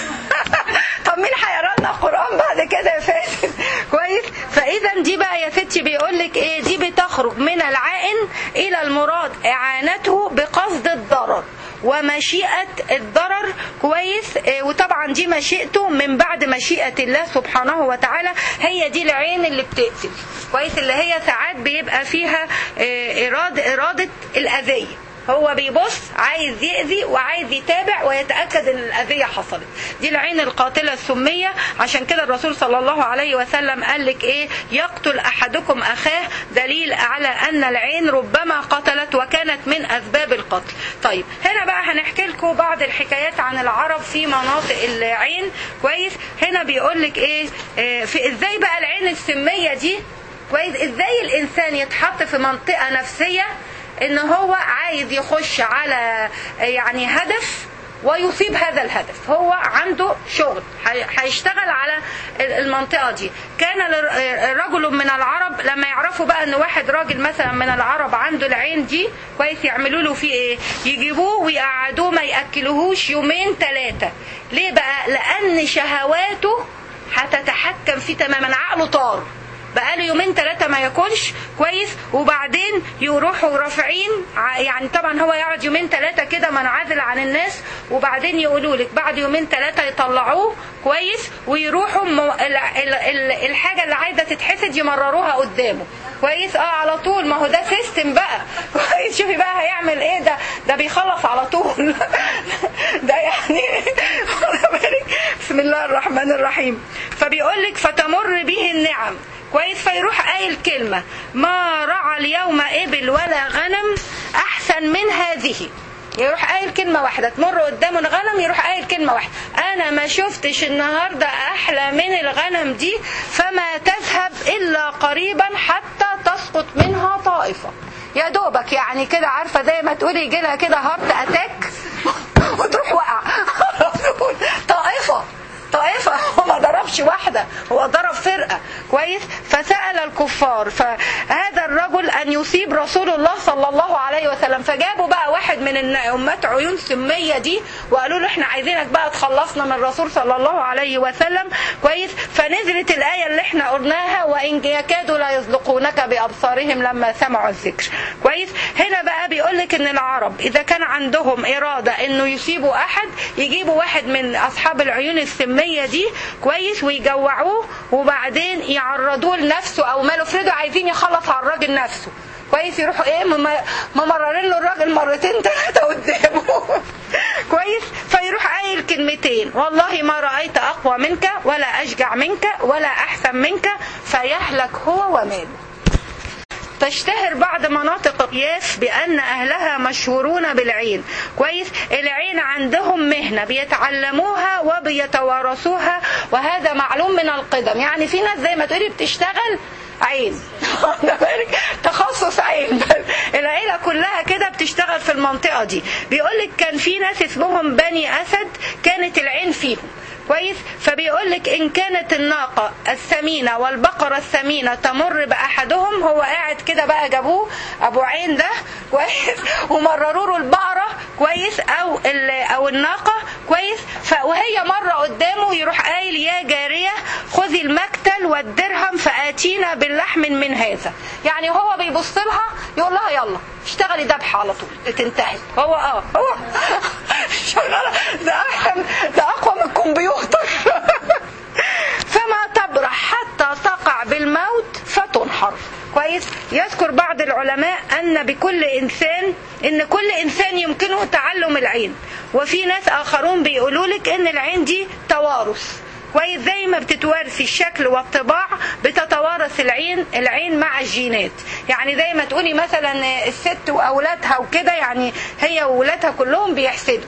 طب مين هيقرا لنا قران بعد كده يا فاتن كويس فاذا دي بقى يا ستي بيقول لك ايه دي بتخرج من العائن الى المراد اعانته بقصد الضرر ومشيئة الضرر كويس وطبعا دي مشيئته من بعد مشيئة الله سبحانه وتعالى هي دي العين اللي بتقتل كويس اللي هي ساعات بيبقى فيها إرادة, إرادة الأذية هو بيبص عايز يأذي وعايز يتابع ويتأكد ان الأذية حصلت دي العين القاتلة السمية عشان كده الرسول صلى الله عليه وسلم قال لك ايه يقتل احدكم اخاه دليل على ان العين ربما قتلت وكانت من اسباب القتل طيب هنا بقى هنحكي لكم بعض الحكايات عن العرب في مناطق العين كويس هنا بيقول لك ايه, إيه في ازاي بقى العين السمية دي كويس ازاي الانسان يتحط في منطقة نفسية ان هو عايز يخش على يعني هدف ويصيب هذا الهدف هو عنده شغل هيشتغل على المنطقة دي كان رجل من العرب لما يعرفوا بقى ان واحد راجل مثلا من العرب عنده العين دي كويس يعملوا له فيه ايه يجيبوه ويقعدوه ما ياكلوهوش يومين ثلاثة ليه بقى لان شهواته هتتحكم فيه تماما عقله طار بقاله يومين ثلاثة ما ياكلش كويس وبعدين يروحوا رافعين يعني طبعا هو يقعد يومين ثلاثة كده منعزل عن الناس وبعدين يقولوا لك بعد يومين ثلاثة يطلعوه كويس ويروحوا مو... ال... ال... ال... الحاجة اللي عايزة تتحسد يمرروها قدامه كويس اه على طول ما هو ده سيستم بقى كويس شوفي بقى هيعمل ايه ده ده بيخلص على طول ده يعني بسم الله الرحمن الرحيم فبيقول لك فتمر به النعم كويس فيروح قايل كلمة ما رعى اليوم إبل ولا غنم أحسن من هذه يروح قايل كلمة واحدة تمر قدامه الغنم يروح قايل كلمة واحدة أنا ما شفتش النهاردة أحلى من الغنم دي فما تذهب إلا قريبا حتى تسقط منها طائفة يا دوبك يعني كده عارفة زي ما تقولي يجي لها كده هارت أتاك وتروح وقع طائفة طائفة هو ما ضربش واحدة هو ضرب فرقة كويس فسأل الكفار فهذا الرجل أن يصيب رسول الله صلى الله عليه وسلم فجابوا بقى واحد من الأمات عيون سمية دي وقالوا له احنا عايزينك بقى تخلصنا من الرسول صلى الله عليه وسلم كويس فنزلت الآية اللي احنا قلناها وإن يكادوا لا يزلقونك بأبصارهم لما سمعوا الذكر كويس هنا بقى بيقول لك ان العرب إذا كان عندهم إرادة انه يصيبوا أحد يجيبوا واحد من أصحاب العيون السمية الكمية دي كويس ويجوعوه وبعدين يعرضوه لنفسه او ماله افرضوا عايزين يخلص على الراجل نفسه كويس يروحوا ايه ممررين له الراجل مرتين ثلاثة قدامه كويس فيروح قايل كلمتين والله ما رأيت أقوى منك ولا أشجع منك ولا أحسن منك فيهلك هو وماله تشتهر بعض مناطق قياس بأن أهلها مشهورون بالعين كويس العين عندهم مهنة بيتعلموها وبيتوارثوها وهذا معلوم من القدم يعني في ناس زي ما تقولي بتشتغل عين تخصص عين العيلة كلها كده بتشتغل في المنطقة دي بيقولك كان في ناس اسمهم بني أسد كانت العين فيهم كويس فبيقول لك ان كانت الناقه الثمينه والبقره الثمينه تمر باحدهم هو قاعد كده بقى جابوه ابو عين ده كويس ومرروا له البقره كويس او او الناقه كويس وهي مره قدامه يروح قايل يا جاريه خذي المكتل والدرهم فاتينا باللحم من هذا يعني هو بيبص لها يقول لها يلا اشتغلي ذبح على طول تنتهي هو اه هو شغاله ده احسن ده اقوى من الكمبيوتر فما تبرح حتى تقع بالموت فتنحر كويس يذكر بعض العلماء ان بكل انسان ان كل انسان يمكنه تعلم العين وفي ناس اخرون بيقولوا لك ان العين دي توارث كويس زي ما بتتوارث الشكل والطباع بتتوارث العين العين مع الجينات يعني زي ما تقولي مثلا الست واولادها وكده يعني هي واولادها كلهم بيحسدوا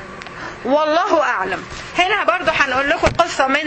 والله اعلم هنا برضو هنقول لكم قصة من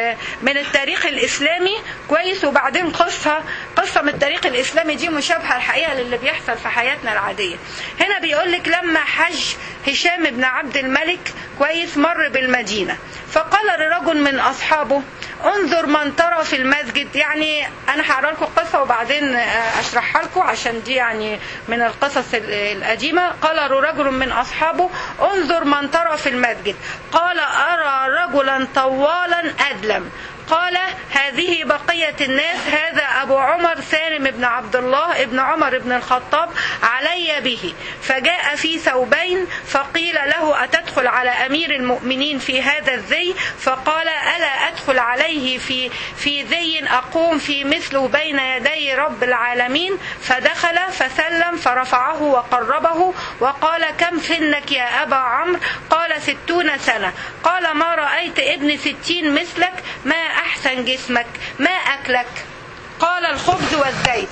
من التاريخ الإسلامي كويس وبعدين قصة قصة من التاريخ الإسلامي دي مشابهة الحقيقة للي بيحصل في حياتنا العادية هنا بيقول لك لما حج هشام بن عبد الملك كويس مر بالمدينة فقال لرجل من أصحابه انظر من ترى في المسجد يعني انا هقرا لكم القصه وبعدين اشرحها لكم عشان دي يعني من القصص القديمه قال رجل من اصحابه انظر من ترى في المسجد قال ارى رجلا طوالا ادلم قال هذه بقية الناس هذا أبو عمر سالم بن عبد الله ابن عمر بن الخطاب علي به فجاء في ثوبين فقيل له أتدخل على أمير المؤمنين في هذا الزي فقال ألا أدخل عليه في في زي أقوم في مثله بين يدي رب العالمين فدخل فسلم فرفعه وقربه وقال كم سنك يا أبا عمرو قال ستون سنة قال ما رأيت ابن ستين مثلك ما أحسن جسمك ما أكلك قال الخبز والزيت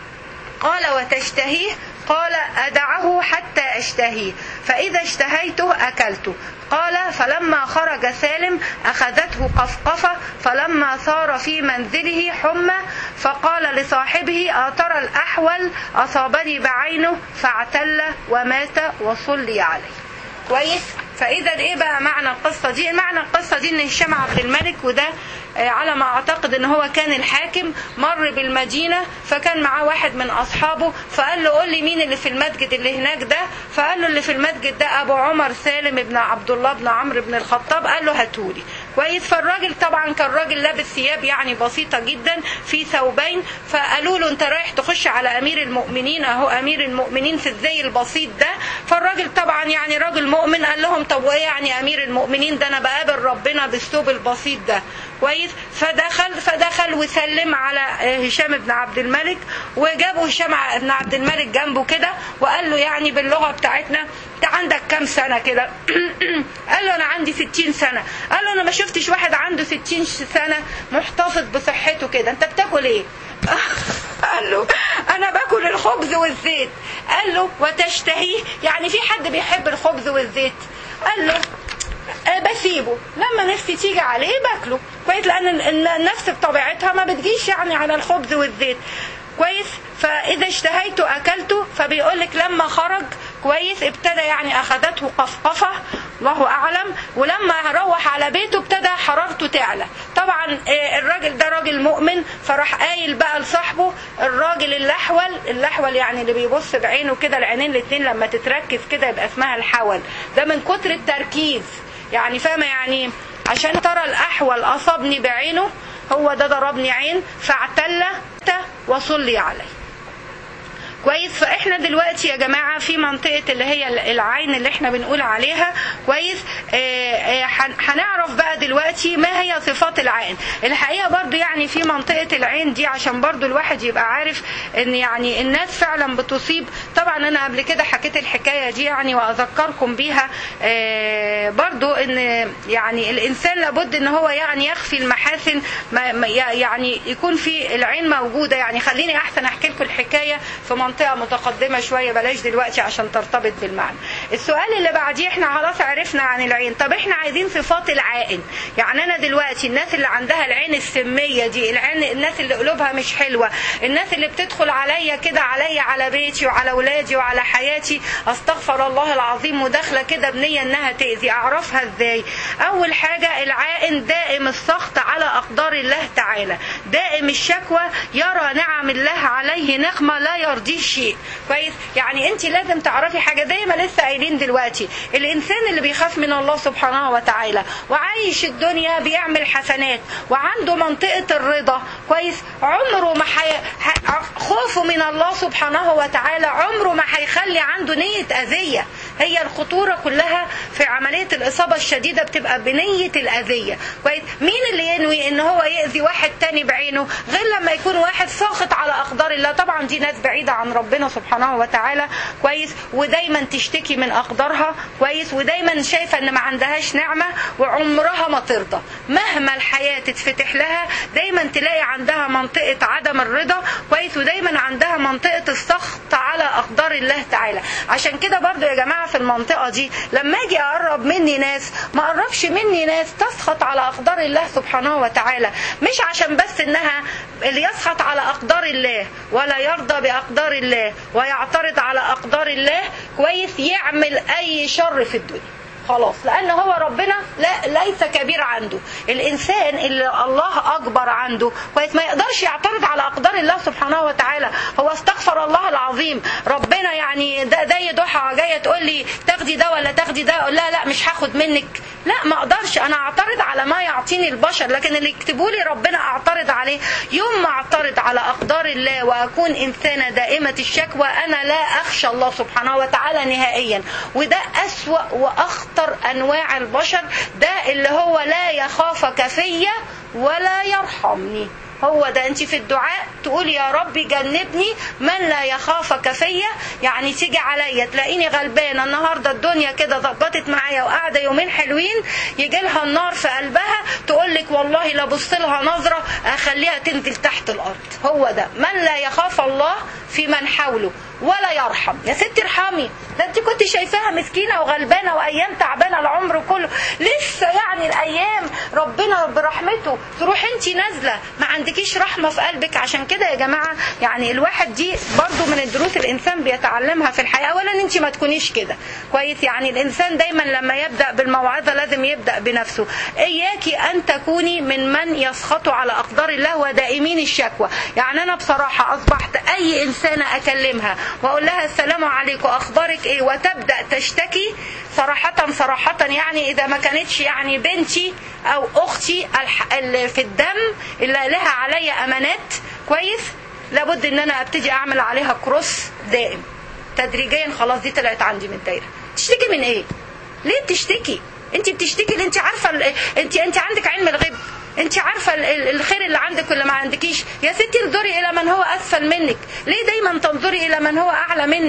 قال وتشتهيه قال أدعه حتى أشتهيه فإذا اشتهيته أكلته قال فلما خرج سالم أخذته قفقفة فلما صار في منزله حمى فقال لصاحبه أترى الأحول أصابني بعينه فاعتل ومات وصلي عليه كويس فاذا ايه بقى معنى القصه دي معنى القصه دي ان هشام عبد الملك وده على ما اعتقد ان هو كان الحاكم مر بالمدينه فكان معاه واحد من اصحابه فقال له قول لي مين اللي في المسجد اللي هناك ده فقال له اللي في المسجد ده ابو عمر سالم بن عبد الله بن عمرو بن الخطاب قال له هاتولي كويس فالراجل طبعا كان راجل لابس ثياب يعني بسيطه جدا في ثوبين فقالوا له انت رايح تخش على امير المؤمنين اهو امير المؤمنين في الزي البسيط ده فالراجل طبعا يعني راجل مؤمن قال لهم طب وايه يعني امير المؤمنين ده انا بقابل ربنا بالثوب البسيط ده كويس فدخل فدخل وسلم على هشام بن عبد الملك وجابوا هشام بن عبد الملك جنبه كده وقال له يعني باللغه بتاعتنا انت عندك كام سنه كده قال له انا عندي ستين سنه قال له انا ما شفتش واحد عنده ستين سنه محتفظ بصحته كده انت بتاكل ايه قال له انا باكل الخبز والزيت قال قال له وتشتهيه يعني في حد بيحب الخبز والزيت قال له آه بسيبه لما نفسي تيجي عليه باكله كويس لان ال- ال- النفس بطبيعتها ما بتجيش يعني على الخبز والزيت كويس فاذا اشتهيته اكلته فبيقول لك لما خرج كويس ابتدى يعني اخذته قفقفه الله اعلم ولما روح على بيته ابتدى حرارته تعلى طبعا آه، الراجل ده راجل مؤمن فراح قايل بقى لصاحبه الراجل الاحول الاحول يعني اللي بيبص بعينه كده العينين الاتنين لما تتركز كده يبقى اسمها الحول ده من كتر التركيز يعني فاهمه يعني عشان ترى الاحول اصابني بعينه هو ده ضربني عين فاعتل وصلي عليه كويس فاحنا دلوقتي يا جماعه في منطقه اللي هي العين اللي احنا بنقول عليها كويس آه، آه، هن- هنعرف بقى دلوقتي ما هي صفات العين الحقيقه برضو يعني في منطقه العين دي عشان برضو الواحد يبقى عارف ان يعني الناس فعلا بتصيب طبعا انا قبل كده حكيت الحكايه دي يعني واذكركم بيها آه، برضو ان يعني الانسان لابد ان هو يعني يخفي المحاسن ما ما- يعني يكون في العين موجوده يعني خليني احسن احكي لكم الحكايه في منطقه متقدمه شويه بلاش دلوقتي عشان ترتبط بالمعنى السؤال اللي بعديه احنا خلاص عرفنا عن العين طب احنا عايزين صفات العائن يعني انا دلوقتي الناس اللي عندها العين السميه دي العين الناس اللي قلوبها مش حلوه الناس اللي بتدخل عليا كده عليا على بيتي وعلى اولادي وعلى حياتي استغفر الله العظيم وداخله كده بنيه انها تاذي اعرفها ازاي اول حاجه العائن دائم السخط على اقدار الله تعالى دائم الشكوى يرى نعم الله عليه نقمه لا يرضيه شيء كويس يعني انت لازم تعرفي حاجه زي ما لسه قايلين دلوقتي الانسان اللي بيخاف من الله سبحانه وتعالى وعايش الدنيا بيعمل حسنات وعنده منطقه الرضا كويس عمره ما حي... ح- خوفه من الله سبحانه وتعالى عمره ما هيخلي عنده نيه اذيه هي الخطوره كلها في عمليه الاصابه الشديده بتبقى بنيه الاذيه كويس مين اللي ينوي ان هو ياذي واحد تاني بعينه غير لما يكون واحد ساخط على اقدار الله طبعا دي ناس بعيده عن ربنا سبحانه وتعالى كويس ودايما تشتكي من اقدارها كويس ودايما شايفه ان ما عندهاش نعمه وعمرها ما ترضى مهما الحياه تتفتح لها دايما تلاقي عندها منطقه عدم الرضا كويس ودايما عندها منطقه السخط على اقدار الله تعالى عشان كده برضو يا جماعه في المنطقه دي لما اجي اقرب مني ناس ما اقربش مني ناس تسخط على اقدار الله سبحانه وتعالى مش عشان بس انها اللي يسخط على اقدار الله ولا يرضى باقدار الله ويعترض على اقدار الله كويس يعمل اي شر في الدنيا خلاص لان هو ربنا لا ليس كبير عنده الانسان اللي الله اكبر عنده كويس ما يقدرش يعترض على اقدار الله سبحانه وتعالى هو استغفر الله العظيم ربنا يعني ده زي ضحى جايه تقول لي تاخدي ده ولا تاخدي ده أقول لا لا مش هاخد منك لا ما اقدرش انا اعترض على ما يعطيني البشر لكن اللي يكتبوا لي ربنا اعترض عليه يوم ما اعترض على اقدار الله واكون انسانه دائمه الشكوى انا لا اخشى الله سبحانه وتعالى نهائيا وده اسوا واخطر انواع البشر ده اللي هو لا يخافك فيا ولا يرحمني هو ده انت في الدعاء تقول يا رب جنبني من لا يخافك فيا يعني تيجي عليا تلاقيني غلبانه النهارده الدنيا كده ظبطت معايا وقاعده يومين حلوين يجي لها النار في قلبها تقول لك والله لا بص لها نظره اخليها تنزل تحت الارض هو ده من لا يخاف الله في من حوله ولا يرحم يا ستي ارحمي ده انت كنت شايفاها مسكينه وغلبانه وايام تعبانه العمر كله لسه يعني الايام ربنا برحمته تروح انت نازله ما عندكيش رحمه في قلبك عشان كده يا جماعه يعني الواحد دي برضو من الدروس الانسان بيتعلمها في الحياه اولا انت ما تكونيش كده كويس يعني الانسان دايما لما يبدا بالموعظه لازم يبدا بنفسه اياكي ان تكوني من من يسخطوا على اقدار الله ودائمين الشكوى يعني انا بصراحه اصبحت اي انسانه اكلمها واقول لها السلام عليكم اخبارك ايه وتبدا تشتكي صراحه صراحه يعني اذا ما كانتش يعني بنتي او اختي الح- اللي في الدم اللي لها عليا امانات كويس لابد ان انا ابتدي اعمل عليها كروس دائم تدريجيا خلاص دي طلعت عندي من الدايره تشتكي من ايه ليه بتشتكي انت بتشتكي اللي انت عارفه ال- انت انت عندك علم الغيب انت عارفه ال- ال- الخير اللي عندك ولا ما عندكيش يا ستي انظري الى من هو اسفل منك ليه دايما تنظري الى من هو اعلى منك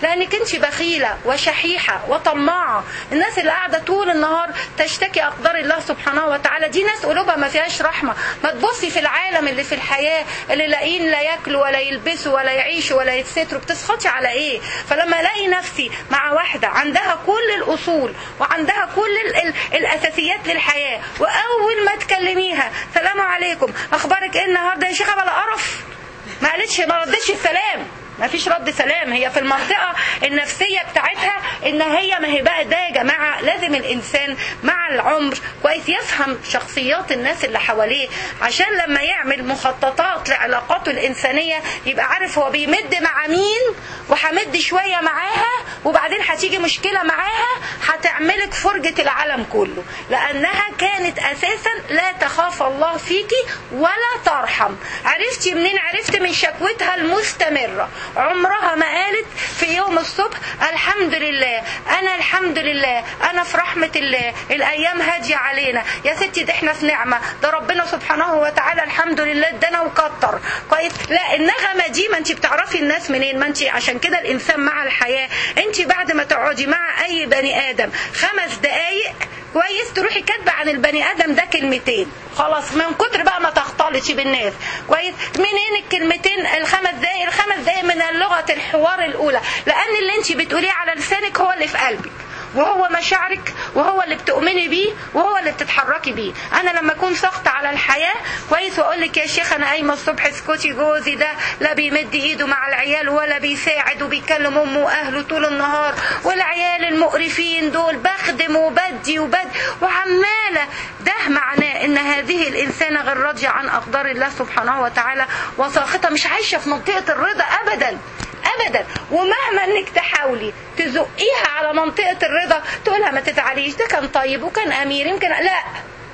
لانك انت بخيله وشحيحه وطماعه الناس اللي قاعده طول النهار تشتكي اقدار الله سبحانه وتعالى دي ناس قلوبها ما فيهاش رحمه ما تبصي في العالم اللي في الحياه اللي لاقيين لا ياكلوا ولا يلبسوا ولا يعيشوا ولا يتستروا بتسخطي على ايه فلما الاقي نفسي مع واحده عندها كل الاصول وعندها كل ال ال الاساسيات للحياه واول ما تكلميها سلام عليكم اخبارك ايه النهارده يا شيخه بلا قرف ما قالتش ما ردتش السلام ما فيش رد سلام هي في المنطقة النفسية بتاعتها ان هي ما هي بقى ده يا جماعة لازم الانسان مع العمر كويس يفهم شخصيات الناس اللي حواليه عشان لما يعمل مخططات لعلاقاته الانسانية يبقى عارف هو بيمد مع مين وهمد شوية معاها وبعدين هتيجي مشكلة معاها هتعملك فرجة العالم كله لانها كانت اساسا لا تخاف الله فيكي ولا ترحم عرفتي منين عرفت من شكوتها المستمرة عمرها ما قالت في يوم الصبح الحمد لله انا الحمد لله انا في رحمة الله الايام هادية علينا يا ستي ده احنا في نعمة ده ربنا سبحانه وتعالى الحمد لله ادانا وكتر كويس لا النغمة دي ما انت بتعرفي الناس منين ما انت عشان كده الانسان مع الحياة انت بعد ما تقعدي مع اي بني ادم خمس دقايق كويس تروحي كاتبه عن البني ادم ده كلمتين خلاص من كتر بقى ما تختلطي بالناس كويس منين الكلمتين الخمس دقايق الخمس دقايق من لغه الحوار الاولى لان اللي انت بتقوليه على لسانك هو اللي في قلبك وهو مشاعرك وهو اللي بتؤمني بيه وهو اللي بتتحركي بيه انا لما اكون ساخطه على الحياه كويس واقول لك يا شيخ انا قايمه الصبح اسكتي جوزي ده لا بيمد ايده مع العيال ولا بيساعد وبيكلم امه واهله طول النهار والعيال المقرفين دول بخدم وبدي وبد وعماله ده معناه ان هذه الانسانه غير راضيه عن اقدار الله سبحانه وتعالى وساخطه مش عايشه في منطقه الرضا ابدا ابدا ومهما انك تحاولي تزقيها على منطقه الرضا تقولها ما تزعليش ده كان طيب وكان امير يمكن لا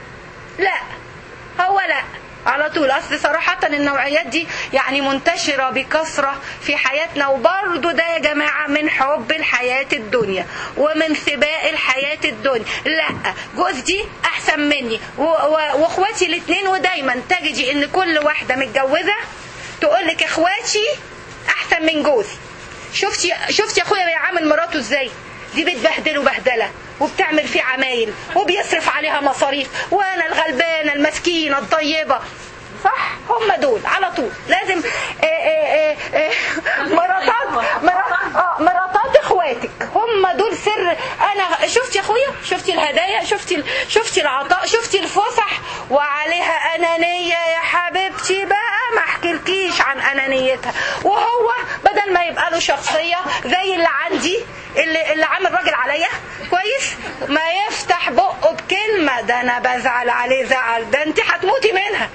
لا هو لا على طول اصل صراحة النوعيات دي يعني منتشرة بكثرة في حياتنا وبرضه ده يا جماعة من حب الحياة الدنيا ومن سباق الحياة الدنيا لا جوز دي احسن مني واخواتي الاثنين ودايما تجدي ان كل واحدة متجوزة تقول لك اخواتي احسن من جوزي شفتي شفتي اخويا بيعامل مراته ازاي دي بتبهدله بهدله وبتعمل فيه عمايل وبيصرف عليها مصاريف وانا الغلبانه المسكينه الطيبه صح هم دول على طول لازم إيه إيه إيه مراتات مرات مراتات اخواتك هم دول سر انا شفتي اخويا شفتي الهدايا شفتي شفتي العطاء شفتي الفسح وعليها انانيه يا حبيبتي بقى ما احكيلكيش عن انانيتها وهو بدل ما يبقى له شخصيه زي اللي عندي اللي, اللي عامل راجل عليا كويس ما يفتح بقه بكلمه ده انا بزعل عليه زعل ده انت هتموتي منها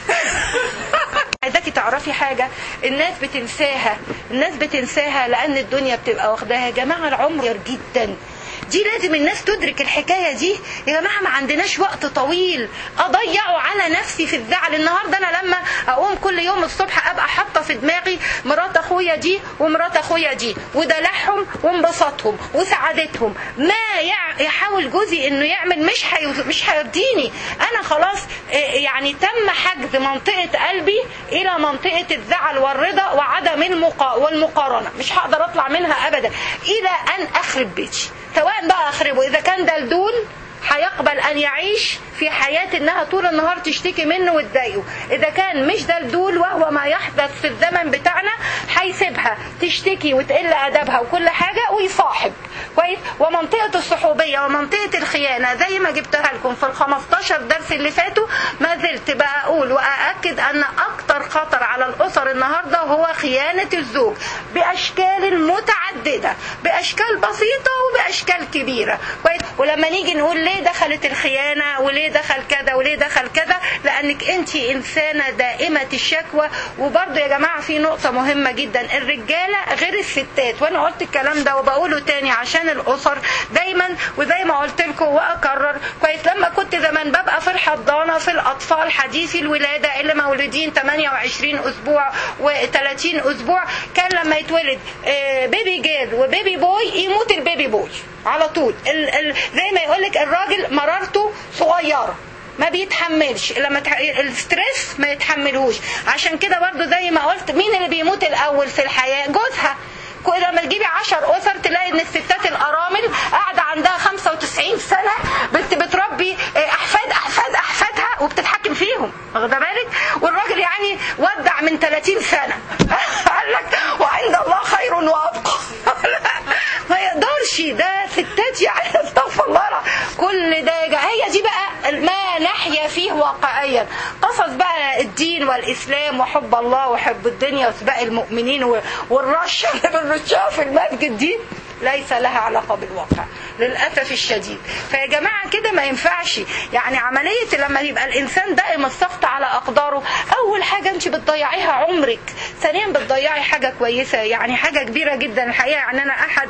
عايزاكي تعرفي حاجة الناس بتنساها الناس بتنساها لأن الدنيا بتبقى واخداها يا جماعة العمر جدا دي لازم الناس تدرك الحكايه دي يا جماعه ما عندناش وقت طويل اضيعه على نفسي في الزعل النهارده انا لما اقوم كل يوم الصبح ابقى حاطه في دماغي مرات اخويا دي ومرات اخويا دي ودلعهم وانبساطهم وسعادتهم ما يحاول جوزي انه يعمل مش حي... مش هيرضيني انا خلاص يعني تم حجز منطقه قلبي الى منطقه الزعل والرضا وعدم المقا... والمقارنه مش هقدر اطلع منها ابدا الى ان اخرب بيتي سواء بقى اخربه اذا كان دلدول هيقبل ان يعيش في حياة انها طول النهار تشتكي منه وتضايقه اذا كان مش دلدول وهو ما يحدث في الزمن بتاعنا هيسيبها تشتكي وتقل ادبها وكل حاجة ويصاحب كويس ومنطقة الصحوبية ومنطقة الخيانة زي ما جبتها لكم في ال 15 درس اللي فاتوا ما زلت بقى اقول واأكد ان اكتر خطر على الاسر النهاردة هو خيانة الزوج باشكال متعددة باشكال بسيطة وباشكال كبيرة كويس ولما نيجي نقول ليه دخلت الخيانة وليه دخل كذا وليه دخل كذا لانك انت انسانة دائمة الشكوى وبرضه يا جماعة في نقطة مهمة جدا الرجالة غير الستات وانا قلت الكلام ده وبقوله تاني عشان الاسر دايما وزي ما قلت لكم واكرر كويس لما كنت زمان ببقى في الحضانة في الاطفال حديثي الولادة اللي مولودين 28 اسبوع و30 اسبوع كان لما يتولد بيبي جير وبيبي بوي يموت البيبي بوي على طول ال ال زي ما يقول لك الراجل مرارته صغيره ما بيتحملش لما تح... الستريس ما يتحملوش عشان كده برضو زي ما قلت مين اللي بيموت الاول في الحياه جوزها كل لما تجيبي 10 اسر تلاقي ان الستات الارامل قاعده عندها 95 سنه بت بتربي احفاد احفاد احفادها وبتتحكم فيهم واخده بالك والراجل يعني ودع من 30 سنه قال لك وعند الله خير وابقى ما يقدرش ده ستات يعني استغفر الله كل ده يجع. هي دي بقى ما نحيا فيه واقعيا قصص بقى الدين والاسلام وحب الله وحب الدنيا وسباق المؤمنين والرشه اللي بنرشها في المسجد دي ليس لها علاقة بالواقع للأسف الشديد فيا جماعة كده ما ينفعش يعني عملية لما يبقى الإنسان دائم السخط على أقداره أول حاجة أنت بتضيعيها عمرك ثانيا بتضيعي حاجة كويسة يعني حاجة كبيرة جدا الحقيقة يعني أنا أحد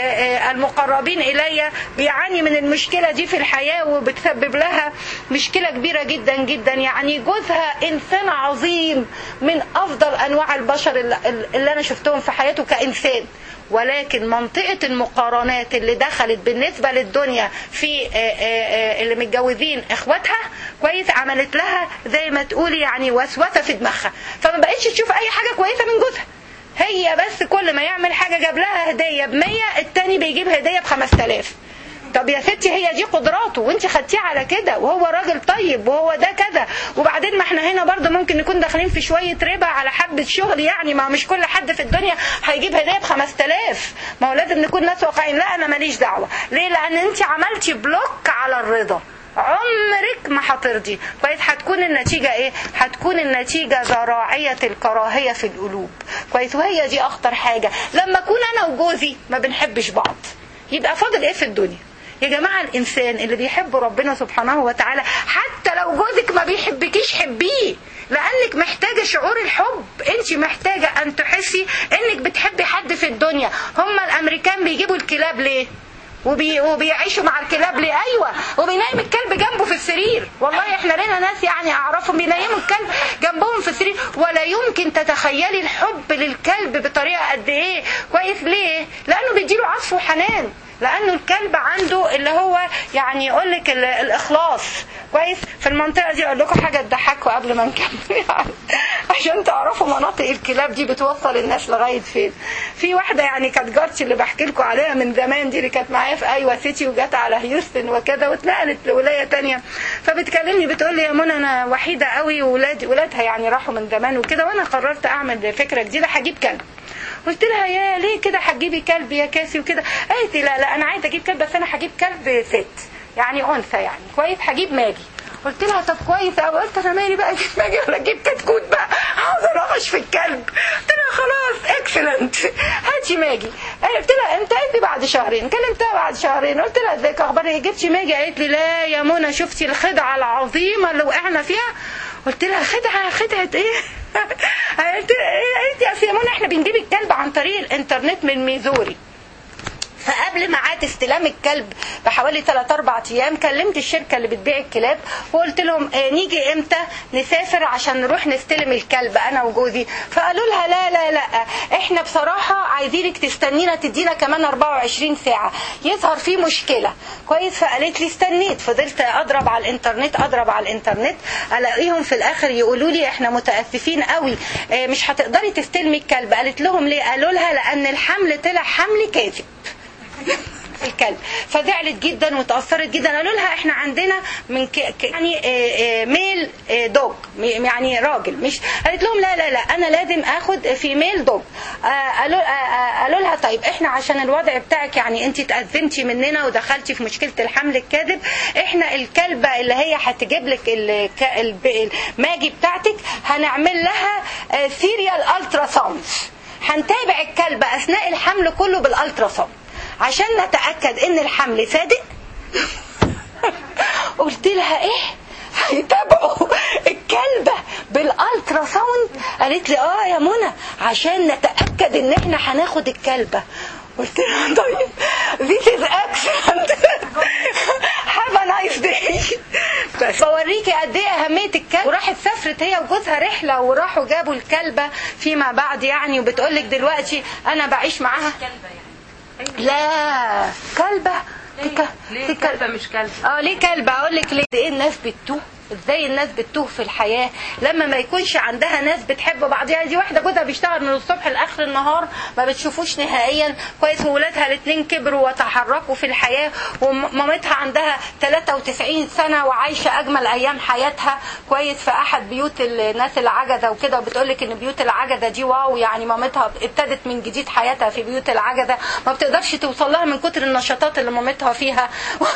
المقربين إلي بيعاني من المشكلة دي في الحياة وبتسبب لها مشكلة كبيرة جدا جدا يعني جوزها إنسان عظيم من أفضل أنواع البشر اللي أنا شفتهم في حياته كإنسان ولكن منطقة المقارنات اللي دخلت بالنسبة للدنيا في اللي متجوزين اخواتها كويس عملت لها زي ما تقولي يعني وسوسة في دماغها فما بقتش تشوف اي حاجة كويسة من جوزها هي بس كل ما يعمل حاجة جاب لها هدية بمية التاني بيجيب هدية بخمس تلاف طب يا ستي هي دي قدراته وانت خدتيه على كده وهو راجل طيب وهو ده كذا وبعدين ما احنا هنا برضه ممكن نكون داخلين في شويه ربا على حبه شغل يعني ما مش كل حد في الدنيا هيجيب هديه ب 5000 ما هو لازم نكون ناس واقعيين لا انا ماليش دعوه ليه لان انت عملتي بلوك على الرضا عمرك ما هترضي كويس هتكون النتيجة ايه هتكون النتيجة ذراعية الكراهية في القلوب كويس وهي دي اخطر حاجة لما اكون انا وجوزي ما بنحبش بعض يبقى فاضل ايه في الدنيا يا جماعة الإنسان اللي بيحب ربنا سبحانه وتعالى حتى لو جوزك ما بيحبكيش حبيه لأنك محتاجة شعور الحب أنت محتاجة أن تحسي أنك بتحبي حد في الدنيا هم الأمريكان بيجيبوا الكلاب ليه وبي... وبيعيشوا مع الكلاب ليه ايوه وبينام الكلب جنبه في السرير والله احنا لنا ناس يعني اعرفهم بينيموا الكلب جنبهم في السرير ولا يمكن تتخيلي الحب للكلب بطريقه قد ايه كويس ليه لانه بيديله عطف وحنان لانه الكلب عنده اللي هو يعني يقول لك الاخلاص كويس في المنطقه دي اقول لكم حاجه تضحكوا قبل ما نكمل يعني عشان تعرفوا مناطق الكلاب دي بتوصل الناس لغايه فين في واحده يعني كانت جارتي اللي بحكي لكم عليها من زمان دي اللي كانت معايا في ايوه سيتي وجت على هيوستن وكده واتنقلت لولايه تانية فبتكلمني بتقول لي يا منى انا وحيده قوي وولادي ولادها يعني راحوا من زمان وكده وانا قررت اعمل فكره جديده هجيب كلب قلت لها يا ليه كده هتجيبي كلب يا كاسي وكده قالت لي لا لا انا عايزه اجيب كلب بس انا هجيب كلب ست يعني انثى يعني كويس هجيب ماجي قلت لها طب كويس قوي قلت انا مالي بقى اجيب ماجي ولا اجيب كتكوت بقى عاوزه انغش في الكلب قلت لها خلاص اكسلنت هاتي ماجي قلت لها امتى قالت لي بعد شهرين كلمتها بعد شهرين قلت لها ازيك اخبار ايه جبتي ماجي قالت لي لا يا منى شفتي الخدعه العظيمه اللي وقعنا فيها قلت لها خدعه خدعه ايه قالت لي يا سيمون احنا بنجيب الكلب عن طريق الانترنت من ميزوري فقبل ميعاد استلام الكلب بحوالي 3 4 ايام كلمت الشركه اللي بتبيع الكلاب وقلت لهم اه نيجي امتى نسافر عشان نروح نستلم الكلب انا وجوزي فقالوا لها لا لا لا احنا بصراحه عايزينك تستنينا تدينا كمان 24 ساعه يظهر في مشكله كويس فقالت لي استنيت فضلت اضرب على الانترنت اضرب على الانترنت الاقيهم في الاخر يقولوا لي احنا متاسفين قوي اه مش هتقدري تستلمي الكلب قالت لهم ليه قالوا لها لان الحمل طلع حمل كاذب الكلب فزعلت جدا وتاثرت جدا قالوا لها احنا عندنا من ك... يعني ميل دوج يعني راجل مش قالت لهم لا لا لا انا لازم اخد في ميل دوج قالوا قالوا لها طيب احنا عشان الوضع بتاعك يعني انت تأذنتي مننا ودخلتي في مشكله الحمل الكاذب احنا الكلبه اللي هي هتجيب لك الماجي بتاعتك هنعمل لها سيريال الترا ساوند هنتابع الكلبه اثناء الحمل كله بالالترا ساوند عشان نتأكد ان الحمل صادق قلت لها ايه هيتابعوا الكلبة بالالترا ساوند قالت لي اه يا منى عشان نتأكد ان احنا هناخد الكلبة قلت لها طيب this is excellent have a nice day بس بوريكي قد ايه اهميه الكلب وراحت سافرت هي وجوزها رحله وراحوا جابوا الكلبه فيما بعد يعني وبتقول لك دلوقتي انا بعيش معاها لا كلبة ليه, ليه كلبة مش كلب اه ليه كلبة اقول لك ليه ايه الناس بتتوه ازاي الناس بتتوه في الحياه لما ما يكونش عندها ناس بتحب بعضها دي واحده جوزها بيشتغل من الصبح لاخر النهار ما بتشوفوش نهائيا كويس وولادها الاثنين كبروا وتحركوا في الحياه ومامتها عندها 93 سنه وعايشه اجمل ايام حياتها كويس في احد بيوت الناس العجزه وكده وبتقول لك ان بيوت العجزه دي واو يعني مامتها ابتدت من جديد حياتها في بيوت العجزه ما بتقدرش توصل لها من كتر النشاطات اللي مامتها فيها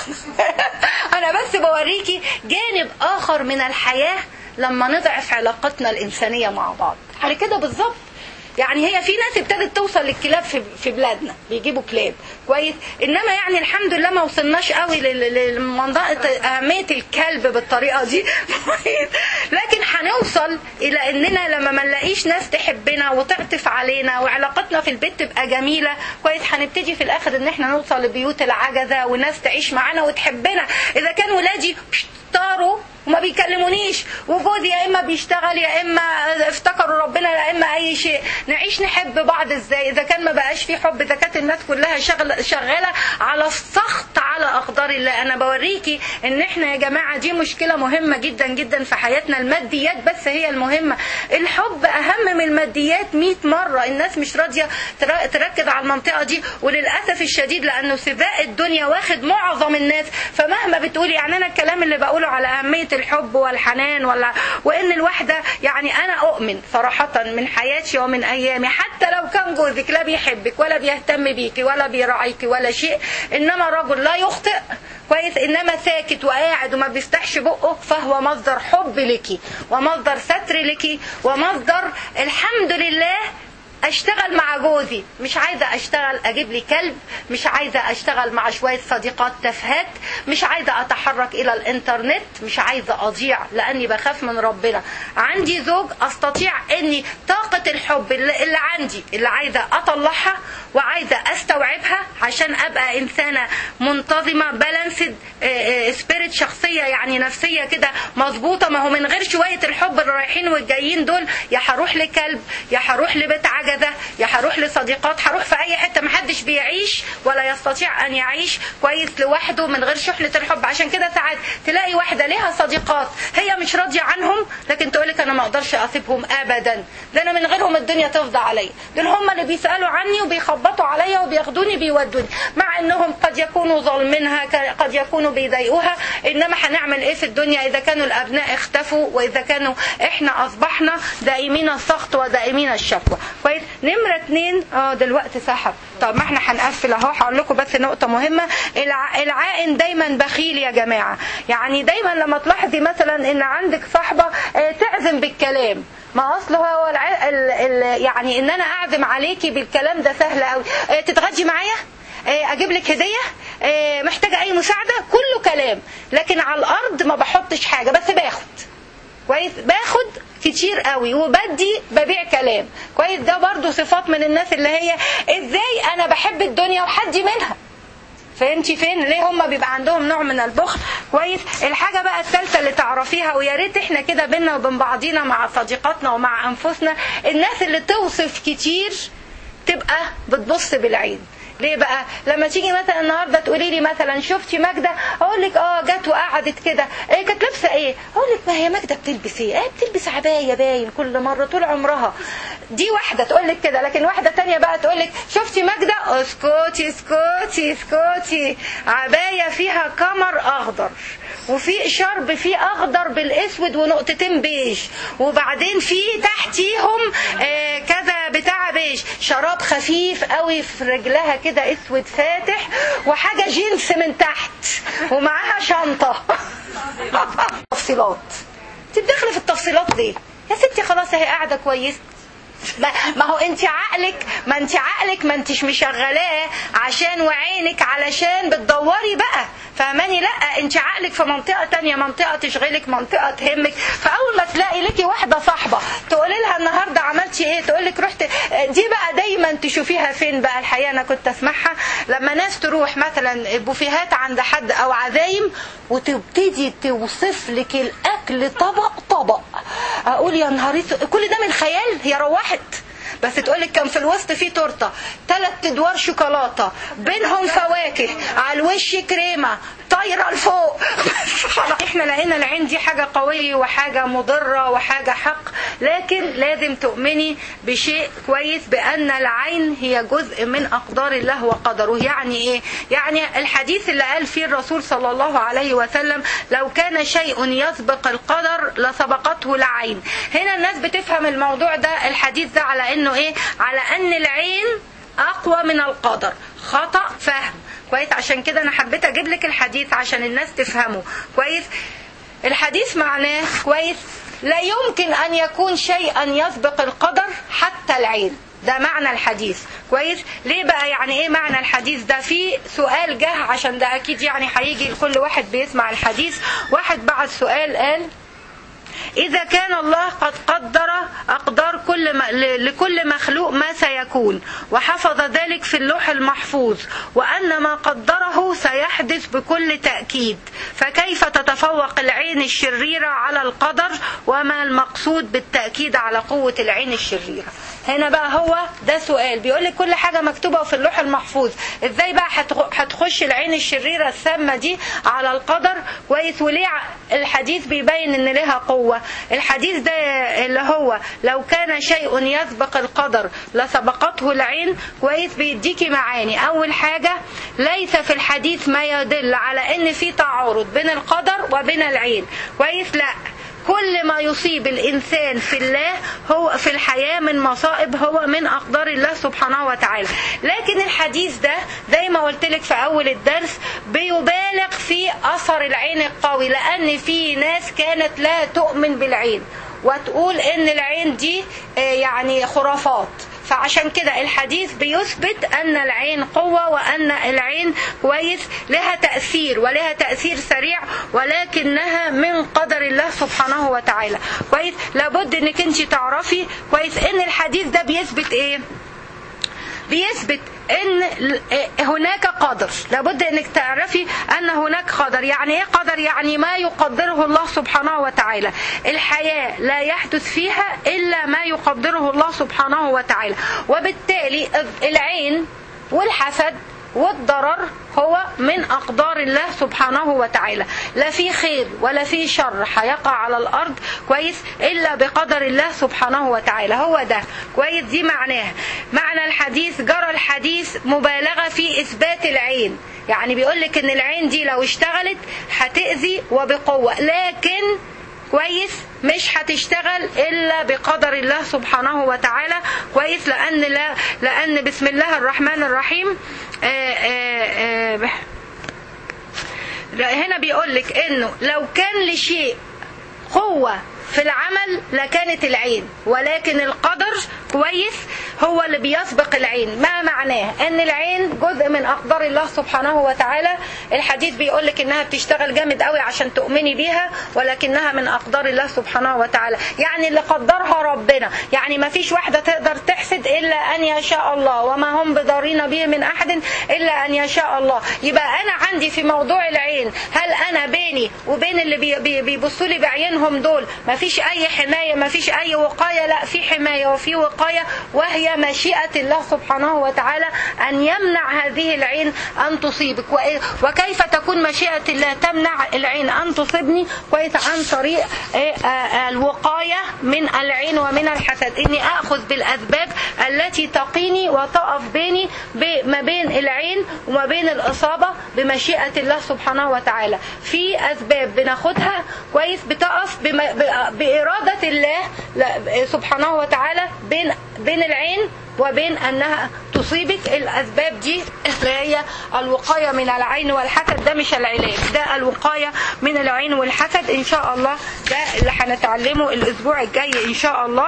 انا بس بوريكي جانب اخر من الحياه لما نضعف علاقتنا الانسانيه مع بعض على كده بالظبط يعني هي في ناس ابتدت توصل للكلاب في في بلادنا بيجيبوا كلاب كويس انما يعني الحمد لله ما وصلناش قوي لمنطقه اهميه الكلب بالطريقه دي لكن هنوصل الى اننا لما ما نلاقيش ناس تحبنا وتعطف علينا وعلاقتنا في البيت تبقى جميله كويس هنبتدي في الاخر ان احنا نوصل لبيوت العجزه والناس تعيش معانا وتحبنا اذا كان ولادي طاروا وما بيكلمونيش وجوزي يا اما بيشتغل يا اما افتكروا ربنا يا اما اي شيء نعيش نحب بعض ازاي اذا كان ما بقاش في حب اذا كانت الناس كلها شغله شغاله على السخط على اقدار الله انا بوريكي ان احنا يا جماعه دي مشكله مهمه جدا جدا في حياتنا الماديات بس هي المهمه الحب اهم من الماديات 100 مره الناس مش راضيه تركز على المنطقه دي وللاسف الشديد لانه سباق الدنيا واخد معظم الناس فمهما بتقولي يعني انا الكلام اللي بقوله على اهميه الحب والحنان ولا وان الواحده يعني انا اؤمن صراحه من حياتي ومن ايامي حتى لو كان جوزك لا بيحبك ولا بيهتم بيكي ولا بيراعيكي ولا شيء انما رجل لا يخطئ كويس انما ساكت وقاعد وما بيفتحش بقه فهو مصدر حب لك ومصدر ستر لك ومصدر الحمد لله اشتغل مع جوزي مش عايزه اشتغل اجيب لي كلب مش عايزه اشتغل مع شويه صديقات تفهات مش عايزه اتحرك الى الانترنت مش عايزه اضيع لاني بخاف من ربنا عندي زوج استطيع اني طاقه الحب اللي, اللي عندي اللي عايزه اطلعها وعايزه استوعبها عشان ابقى انسانه منتظمه بالانسد سبيريت شخصيه يعني نفسيه كده مظبوطه ما هو من غير شويه الحب اللي رايحين والجايين دول يا هروح لكلب يا هروح لبيت عجز كذا يا هروح لصديقات هروح في اي حته محدش بيعيش ولا يستطيع ان يعيش كويس لوحده من غير شحنه الحب عشان كده ساعات تلاقي واحده ليها صديقات هي مش راضيه عنهم لكن تقول لك انا ما اقدرش اسيبهم ابدا ده انا من غيرهم الدنيا تفضى عليا دول هم اللي بيسالوا عني وبيخبطوا عليا وبياخدوني بيودوني مع انهم قد يكونوا ظالمينها قد يكونوا بيضايقوها انما هنعمل ايه في الدنيا اذا كانوا الابناء اختفوا واذا كانوا احنا اصبحنا دائمين السخط ودائمين الشكوى كويس نمرة اتنين اه دلوقتي سحب طب ما احنا هنقفل اهو هقول لكم بس نقطة مهمة الع... العائن دايما بخيل يا جماعة يعني دايما لما تلاحظي مثلا ان عندك صاحبة اه تعزم بالكلام ما اصل هو الع... ال... ال... يعني ان انا اعزم عليكي بالكلام ده سهل قوي اه تتغدي معايا اجيب لك هديه محتاجه اي مساعده كله كلام لكن على الارض ما بحطش حاجه بس باخد كويس باخد كتير قوي وبدي ببيع كلام كويس ده برضو صفات من الناس اللي هي ازاي انا بحب الدنيا وحدي منها فهمتي فين ليه هم بيبقى عندهم نوع من البخل كويس الحاجه بقى الثالثه اللي تعرفيها ويا ريت احنا كده بينا وبين بعضينا مع صديقاتنا ومع انفسنا الناس اللي توصف كتير تبقى بتبص بالعين ليه بقى لما تيجي مثلا النهارده تقولي لي مثلا شفتي ماجده اقول لك اه جت وقعدت كده ايه كانت لابسه ايه اقول لك ما هي ماجده بتلبس ايه ايه بتلبس عبايه باين كل مره طول عمرها دي واحده تقول لك كده لكن واحده تانية بقى تقول لك شفتي ماجده اسكتي اسكتي اسكتي عبايه فيها كمر اخضر وفي شرب فيه اخضر بالاسود ونقطتين بيج وبعدين في تحتيهم آه كذا بتاع بيج شراب خفيف قوي في رجلها كده اسود فاتح وحاجه جينز من تحت ومعاها شنطه تفصيلات انت داخله في التفصيلات ليه يا ستي خلاص اهي قاعده كويس ما, ما هو انت عقلك ما انت عقلك ما انتش مشغلاه عشان وعينك علشان بتدوري بقى فاهماني لا انت عقلك في منطقه تانية منطقه تشغلك منطقه تهمك فاول ما تلاقي لكي واحده صاحبه تقولي لها النهارده عملتي ايه تقول لك رحت دي بقى دايما تشوفيها فين بقى الحقيقه انا كنت اسمعها لما ناس تروح مثلا بوفيهات عند حد او عزايم وتبتدي توصف لك الاكل طبق طبق اقول يا نهار كل ده من خيال هي روحت بس تقول لك كان في الوسط في تورته ثلاث ادوار شوكولاته بينهم فواكه على الوش كريمه طايره لفوق خلاص احنا لقينا العين دي حاجه قويه وحاجه مضره وحاجه حق لكن لازم تؤمني بشيء كويس بان العين هي جزء من اقدار الله وقدره يعني ايه يعني الحديث اللي قال فيه الرسول صلى الله عليه وسلم لو كان شيء يسبق القدر لسبقته العين هنا الناس بتفهم الموضوع ده الحديث ده على انه ايه على ان العين اقوى من القدر خطا فهم كويس عشان كده انا حبيت اجيب لك الحديث عشان الناس تفهمه كويس الحديث معناه كويس لا يمكن ان يكون شيئا يسبق القدر حتى العين ده معنى الحديث كويس ليه بقى يعني ايه معنى الحديث ده في سؤال جه عشان ده اكيد يعني هيجي لكل واحد بيسمع الحديث واحد بعت سؤال قال إذا كان الله قد قدر أقدار كل م... لكل مخلوق ما سيكون وحفظ ذلك في اللوح المحفوظ وأن ما قدره سيحدث بكل تأكيد فكيف تتفوق العين الشريرة على القدر وما المقصود بالتأكيد على قوة العين الشريرة هنا بقى هو ده سؤال بيقول لك كل حاجة مكتوبة في اللوح المحفوظ ازاي بقى هتخش العين الشريرة السامة دي على القدر كويس وليه الحديث بيبين ان لها قوة الحديث ده اللي هو لو كان شيء يسبق القدر لسبقته العين كويس بيديكي معاني اول حاجة ليس في الحديث ما يدل على ان في تعارض بين القدر وبين العين كويس لا كل ما يصيب الإنسان في الله هو في الحياة من مصائب هو من أقدار الله سبحانه وتعالى لكن الحديث ده زي ما قلت لك في أول الدرس بيبالغ في أثر العين القوي لأن في ناس كانت لا تؤمن بالعين وتقول ان العين دي يعني خرافات فعشان كده الحديث بيثبت ان العين قوة وان العين كويس لها تأثير ولها تأثير سريع ولكنها من قدر الله سبحانه وتعالى كويس لابد انك انت تعرفي كويس ان الحديث ده بيثبت ايه بيثبت ان هناك قدر لابد انك تعرفي ان هناك قدر يعني ايه قدر يعني ما يقدره الله سبحانه وتعالى الحياة لا يحدث فيها الا ما يقدره الله سبحانه وتعالى وبالتالي العين والحسد والضرر هو من أقدار الله سبحانه وتعالى لا في خير ولا في شر هيقع على الأرض كويس إلا بقدر الله سبحانه وتعالى هو ده كويس دي معناها معنى الحديث جرى الحديث مبالغة في إثبات العين يعني بيقول لك إن العين دي لو اشتغلت هتأذي وبقوة لكن كويس مش هتشتغل الا بقدر الله سبحانه وتعالى كويس لان لا لان بسم الله الرحمن الرحيم آآ آآ هنا بيقول لك انه لو كان لشيء قوه في العمل لكانت العين ولكن القدر كويس هو اللي بيسبق العين ما معناه ان العين جزء من اقدار الله سبحانه وتعالى الحديث بيقول لك انها بتشتغل جامد قوي عشان تؤمني بيها ولكنها من اقدار الله سبحانه وتعالى يعني اللي قدرها ربنا يعني ما فيش واحده تقدر تحسد الا ان يشاء الله وما هم بضارين به من احد الا ان يشاء الله يبقى انا عندي في موضوع العين هل انا بيني وبين اللي بي بي بيبصوا لي بعينهم دول ما فيش اي حمايه ما فيش اي وقايه لا في حمايه وفي وقايه وهي مشيئه الله سبحانه وتعالى ان يمنع هذه العين ان تصيبك وكيف تكون مشيئه الله تمنع العين ان تصيبني كويس عن طريق الوقايه من العين ومن الحسد اني اخذ بالاسباب التي تقيني وتقف بيني ما بين العين وما بين الاصابه بمشيئه الله سبحانه وتعالى في اسباب بناخدها كويس بتقف بإرادة الله سبحانه وتعالى بين بين العين وبين أنها تصيبك الأسباب دي اللي هي الوقاية من العين والحسد ده مش العلاج ده الوقاية من العين والحسد إن شاء الله ده اللي هنتعلمه الأسبوع الجاي إن شاء الله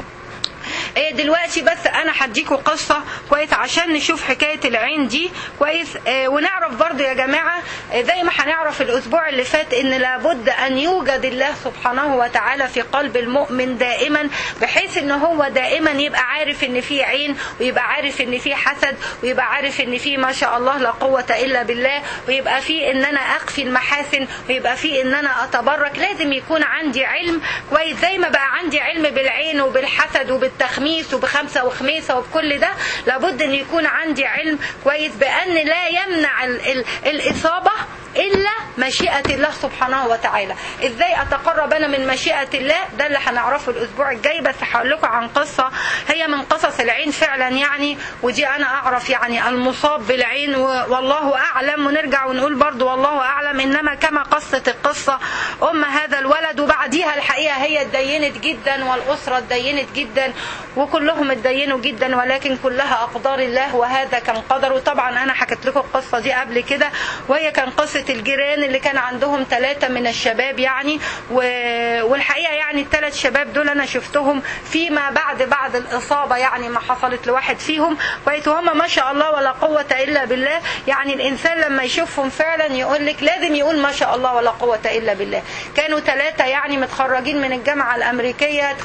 إيه دلوقتي بس انا هديكوا قصة كويس عشان نشوف حكاية العين دي كويس إيه ونعرف برضو يا جماعة إيه زي ما هنعرف الاسبوع اللي فات ان لابد ان يوجد الله سبحانه وتعالى في قلب المؤمن دائما بحيث ان هو دائما يبقى عارف ان في عين ويبقى عارف ان في حسد ويبقى عارف ان في ما شاء الله لا قوة الا بالله ويبقى في ان انا اخفي المحاسن ويبقى في ان انا اتبرك لازم يكون عندي علم كويس زي ما بقى عندي علم بالعين وبالحسد وبالتخمين خميس وبخمسة وخميسة وبكل ده لابد ان يكون عندي علم كويس بان لا يمنع ال ال الاصابة الا مشيئه الله سبحانه وتعالى ازاي اتقرب انا من مشيئه الله ده اللي هنعرفه الاسبوع الجاي بس هقول لكم عن قصه هي من قصص العين فعلا يعني ودي انا اعرف يعني المصاب بالعين والله اعلم ونرجع ونقول برضو والله اعلم انما كما قصه القصه ام هذا الولد وبعديها الحقيقه هي اتدينت جدا والاسره اتدينت جدا وكلهم اتدينوا جدا ولكن كلها اقدار الله وهذا كان قدر وطبعا انا حكيت لكم القصه دي قبل كده وهي كان قصه الجيران اللي كان عندهم ثلاثه من الشباب يعني و... والحقيقه يعني الثلاث شباب دول انا شفتهم فيما بعد بعد الاصابه يعني ما حصلت لواحد فيهم كويس وهم ما شاء الله ولا قوه الا بالله يعني الانسان لما يشوفهم فعلا يقول لك لازم يقول ما شاء الله ولا قوه الا بالله كانوا ثلاثه يعني متخرجين من الجامعه الامريكيه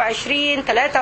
25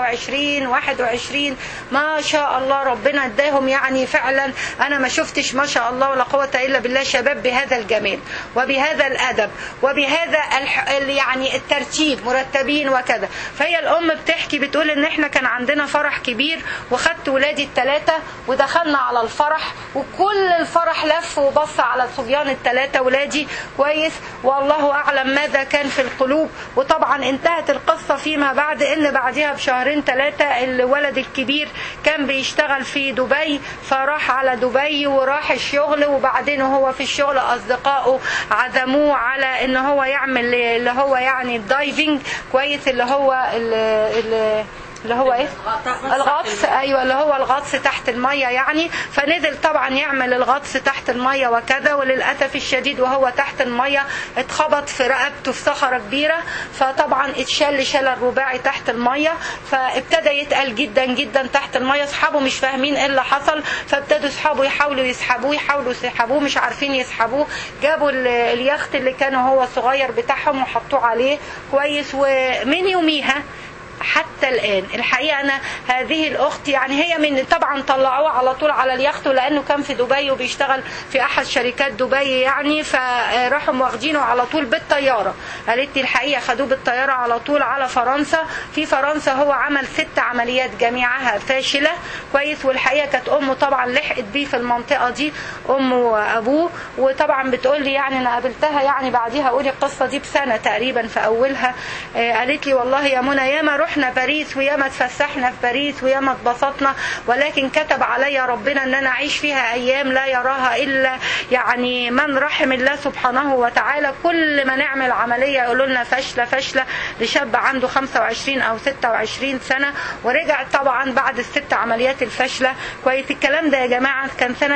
23 21 ما شاء الله ربنا اداهم يعني فعلا انا ما شفتش ما شاء الله ولا قوه الا بالله شباب بهذا الجمال وبهذا الادب وبهذا الح... يعني الترتيب مرتبين وكذا فهي الام بتحكي بتقول ان احنا كان عندنا فرح كبير وخدت ولادي الثلاثه ودخلنا على الفرح وكل الفرح لف وبص على صبيان الثلاثه ولادي كويس والله اعلم ماذا كان في القلوب وطبعا انتهت القصه فيما بعد ان بعدها بشهرين ثلاثه الولد الكبير كان بيشتغل في دبي فراح على دبي وراح الشغل وبعدين وهو في الشغل اصدقائه عزموه على ان هو يعمل اللي هو يعني الدايفنج كويس اللي هو اللي, اللي اللي هو ايه الغطس ايوه اللي هو الغطس تحت الميه يعني فنزل طبعا يعمل الغطس تحت الميه وكذا وللاسف الشديد وهو تحت الميه اتخبط في رقبته في صخره كبيره فطبعا اتشل شلل رباعي تحت الميه فابتدى يتقل جدا جدا تحت الميه اصحابه مش فاهمين ايه اللي حصل فابتدوا اصحابه يحاولوا يسحبوه يحاولوا يسحبوه مش عارفين يسحبوه جابوا اليخت اللي كان هو صغير بتاعهم وحطوه عليه كويس ومن يوميها حتى الآن الحقيقة أنا هذه الأخت يعني هي من طبعا طلعوه على طول على اليخت لأنه كان في دبي وبيشتغل في أحد شركات دبي يعني فراحوا واخدينه على طول بالطيارة قالت لي الحقيقة خدوه بالطيارة على طول على فرنسا في فرنسا هو عمل ست عمليات جميعها فاشلة كويس والحقيقة كانت أمه طبعا لحقت بيه في المنطقة دي أمه وأبوه وطبعا بتقول لي يعني أنا قابلتها يعني بعديها قولي القصة دي بسنة تقريبا في أولها قالت لي والله يا منى ياما رحنا باريس وياما اتفسحنا في باريس وياما اتبسطنا ولكن كتب عليا ربنا ان انا اعيش فيها ايام لا يراها الا يعني من رحم الله سبحانه وتعالى كل ما نعمل عمليه يقولوا لنا فاشله فاشله لشاب عنده 25 او 26 سنه ورجع طبعا بعد الست عمليات الفاشله كويس الكلام ده يا جماعه كان سنه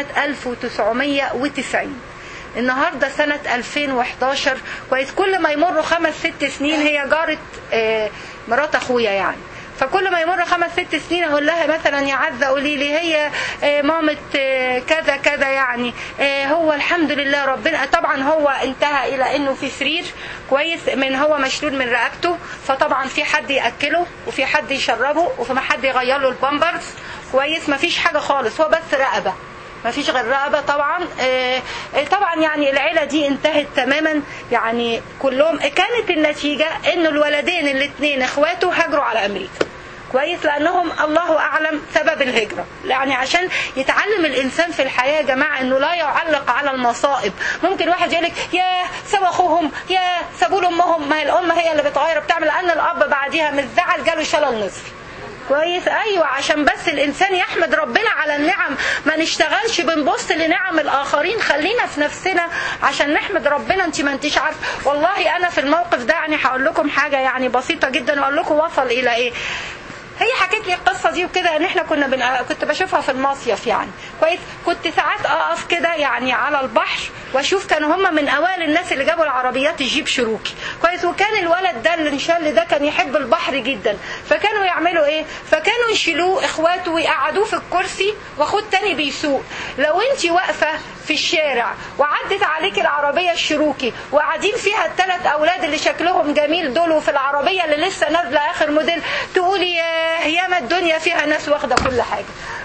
1990 النهاردة سنة 2011 كويس كل ما يمروا خمس ست سنين هي جارة مرات أخويا يعني فكل ما يمر خمس ست سنين اقول لها مثلا يا عزه قولي لي هي مامه كذا كذا يعني هو الحمد لله ربنا طبعا هو انتهى الى انه في سرير كويس من هو مشلول من رقبته فطبعا في حد ياكله وفي حد يشربه وفي حد يغير له البامبرز كويس مفيش حاجه خالص هو بس رقبه ما فيش غير رقبة طبعا طبعا يعني العيلة دي انتهت تماما يعني كلهم كانت النتيجة انه الولدين الاثنين اخواته هاجروا على امريكا كويس لانهم الله اعلم سبب الهجره يعني عشان يتعلم الانسان في الحياه يا جماعه انه لا يعلق على المصائب ممكن واحد يقول لك يا سابوا اخوهم يا سابوا امهم ما هي الام هي اللي بتغير بتعمل لان الاب بعديها من الزعل جاله شلل نصفي كويس ايوه عشان بس الانسان يحمد ربنا على النعم ما نشتغلش بنبص لنعم الاخرين خلينا في نفسنا عشان نحمد ربنا انت ما انتش عارف والله انا في الموقف ده يعني هقول لكم حاجه يعني بسيطه جدا واقول لكم وصل الى ايه هي حكت لي القصه دي وكده ان احنا كنا بن... كنت بشوفها في المصيف يعني كويس كنت ساعات اقف كده يعني على البحر واشوف كانوا هم من اوائل الناس اللي جابوا العربيات الجيب شروكي كويس وكان الولد ده اللي انشل ده كان يحب البحر جدا فكانوا يعملوا ايه فكانوا يشيلوه اخواته ويقعدوه في الكرسي واخوه تاني بيسوق لو انت واقفه في الشارع وعدت عليك العربيه الشروكي وقاعدين فيها الثلاث اولاد اللي شكلهم جميل دول وفي العربيه اللي لسه نازله اخر موديل تقولي يا ياما الدنيا فيها ناس واخده كل حاجه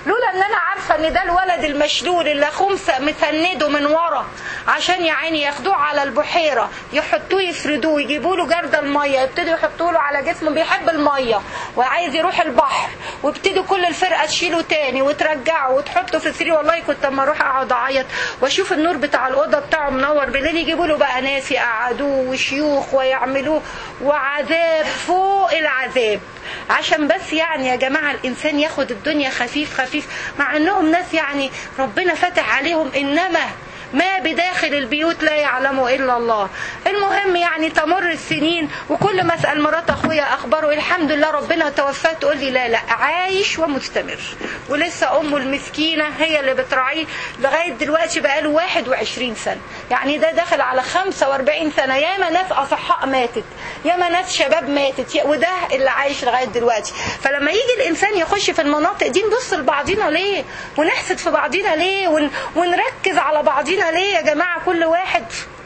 لولا ان انا عارفه ان ده الولد المشلول اللي اخوه مسنده من ورا عشان يا عيني ياخدوه على البحيره يحطوه يفردوه يجيبوا له جرد الميه يبتدوا يحطوا له على جسمه بيحب الميه وعايز يروح البحر وابتدوا كل الفرقه تشيله تاني وترجعه وتحطه في السرير والله كنت اما اروح اقعد اعيط واشوف النور بتاع الاوضه بتاعه منور بالليل يجيبوا له بقى ناس يقعدوه وشيوخ ويعملوه وعذاب فوق العذاب عشان بس يعني يا جماعة الإنسان ياخد الدنيا خفيف خفيف مع أنهم ناس يعني ربنا فتح عليهم إنما ما بداخل البيوت لا يعلمه إلا الله المهم يعني تمر السنين وكل ما أسأل مرات أخويا أخباره الحمد لله ربنا توفاه تقول لي لا لا عايش ومستمر ولسه أمه المسكينة هي اللي بتراعيه لغاية دلوقتي بقاله 21 سنة يعني ده داخل على 45 سنة ياما ناس أصحاء ماتت ياما ناس شباب ماتت وده اللي عايش لغاية دلوقتي فلما يجي الإنسان يخش في المناطق دي نبص لبعضينا ليه ونحسد في بعضينا ليه ون... ونركز على بعضينا ليه يا جماعة كل واحد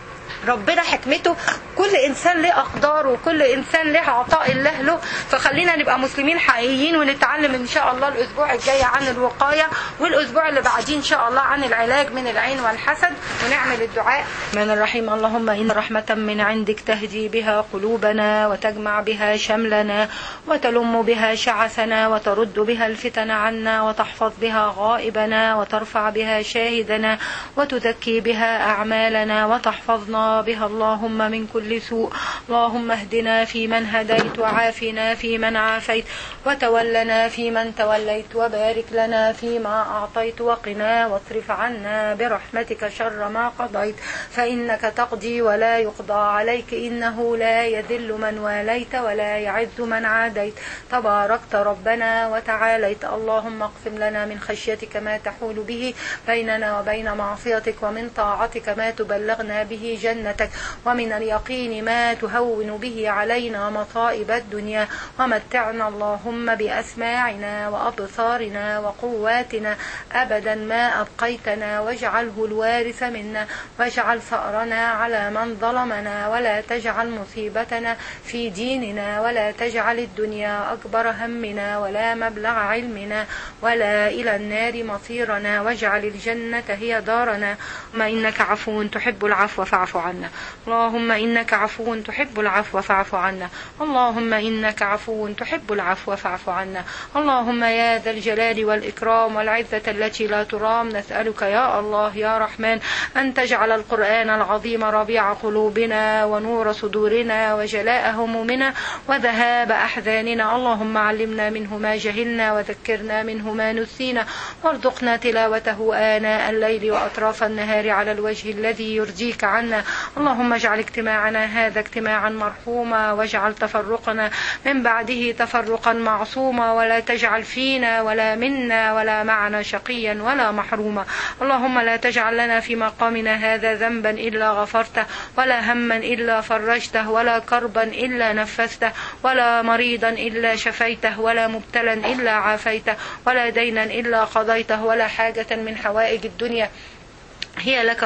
ربنا حكمته كل انسان له اقداره وكل انسان له عطاء الله له فخلينا نبقى مسلمين حقيقيين ونتعلم ان شاء الله الاسبوع الجاي عن الوقايه والاسبوع اللي بعديه ان شاء الله عن العلاج من العين والحسد ونعمل الدعاء من الرحيم اللهم ان رحمه من عندك تهدي بها قلوبنا وتجمع بها شملنا وتلم بها شعثنا وترد بها الفتن عنا وتحفظ بها غائبنا وترفع بها شاهدنا وتزكي بها اعمالنا وتحفظنا بها اللهم من كل سوء اللهم اهدنا فيمن هديت وعافنا فيمن عافيت وتولنا فيمن توليت وبارك لنا فيما أعطيت وقنا واصرف عنا برحمتك شر ما قضيت فإنك تقضي ولا يقضى عليك إنه لا يذل من واليت ولا يعز من عاديت تباركت ربنا وتعاليت اللهم اقسم لنا من خشيتك ما تحول به بيننا وبين معصيتك ومن طاعتك ما تبلغنا به جنتك ومن اليقين ما تهون به علينا مصائب الدنيا ومتعنا اللهم بأسماعنا وأبصارنا وقواتنا أبدا ما أبقيتنا واجعله الوارث منا واجعل ثأرنا على من ظلمنا ولا تجعل مصيبتنا في ديننا ولا تجعل الدنيا أكبر همنا ولا مبلغ علمنا ولا إلى النار مصيرنا واجعل الجنة هي دارنا ما إنك عفو تحب العفو فاعف عنا اللهم إنك عفو تحب العفو فاعف عنا اللهم إنك عفو تحب العفو فاعف عنا اللهم يا ذا الجلال والإكرام والعزة التي لا ترام نسألك يا الله يا رحمن أن تجعل القرآن العظيم ربيع قلوبنا ونور صدورنا وجلاء همومنا وذهاب أحزاننا اللهم علمنا منه ما جهلنا وذكرنا منه ما نسينا وارزقنا تلاوته آناء الليل وأطراف النهار على الوجه الذي يرضيك عنا اللهم اجعل اجتماعنا هذا اجتماعا مرحوما واجعل تفرقنا من بعده تفرقا معصوما ولا تجعل فينا ولا منا ولا معنا شقيا ولا محروما اللهم لا تجعل لنا في مقامنا هذا ذنبا إلا غفرته ولا هما إلا فرجته ولا كربا إلا نفسته ولا مريضا إلا شفيته ولا مبتلا إلا عافيته ولا دينا إلا قضيته ولا حاجة من حوائج الدنيا هي لك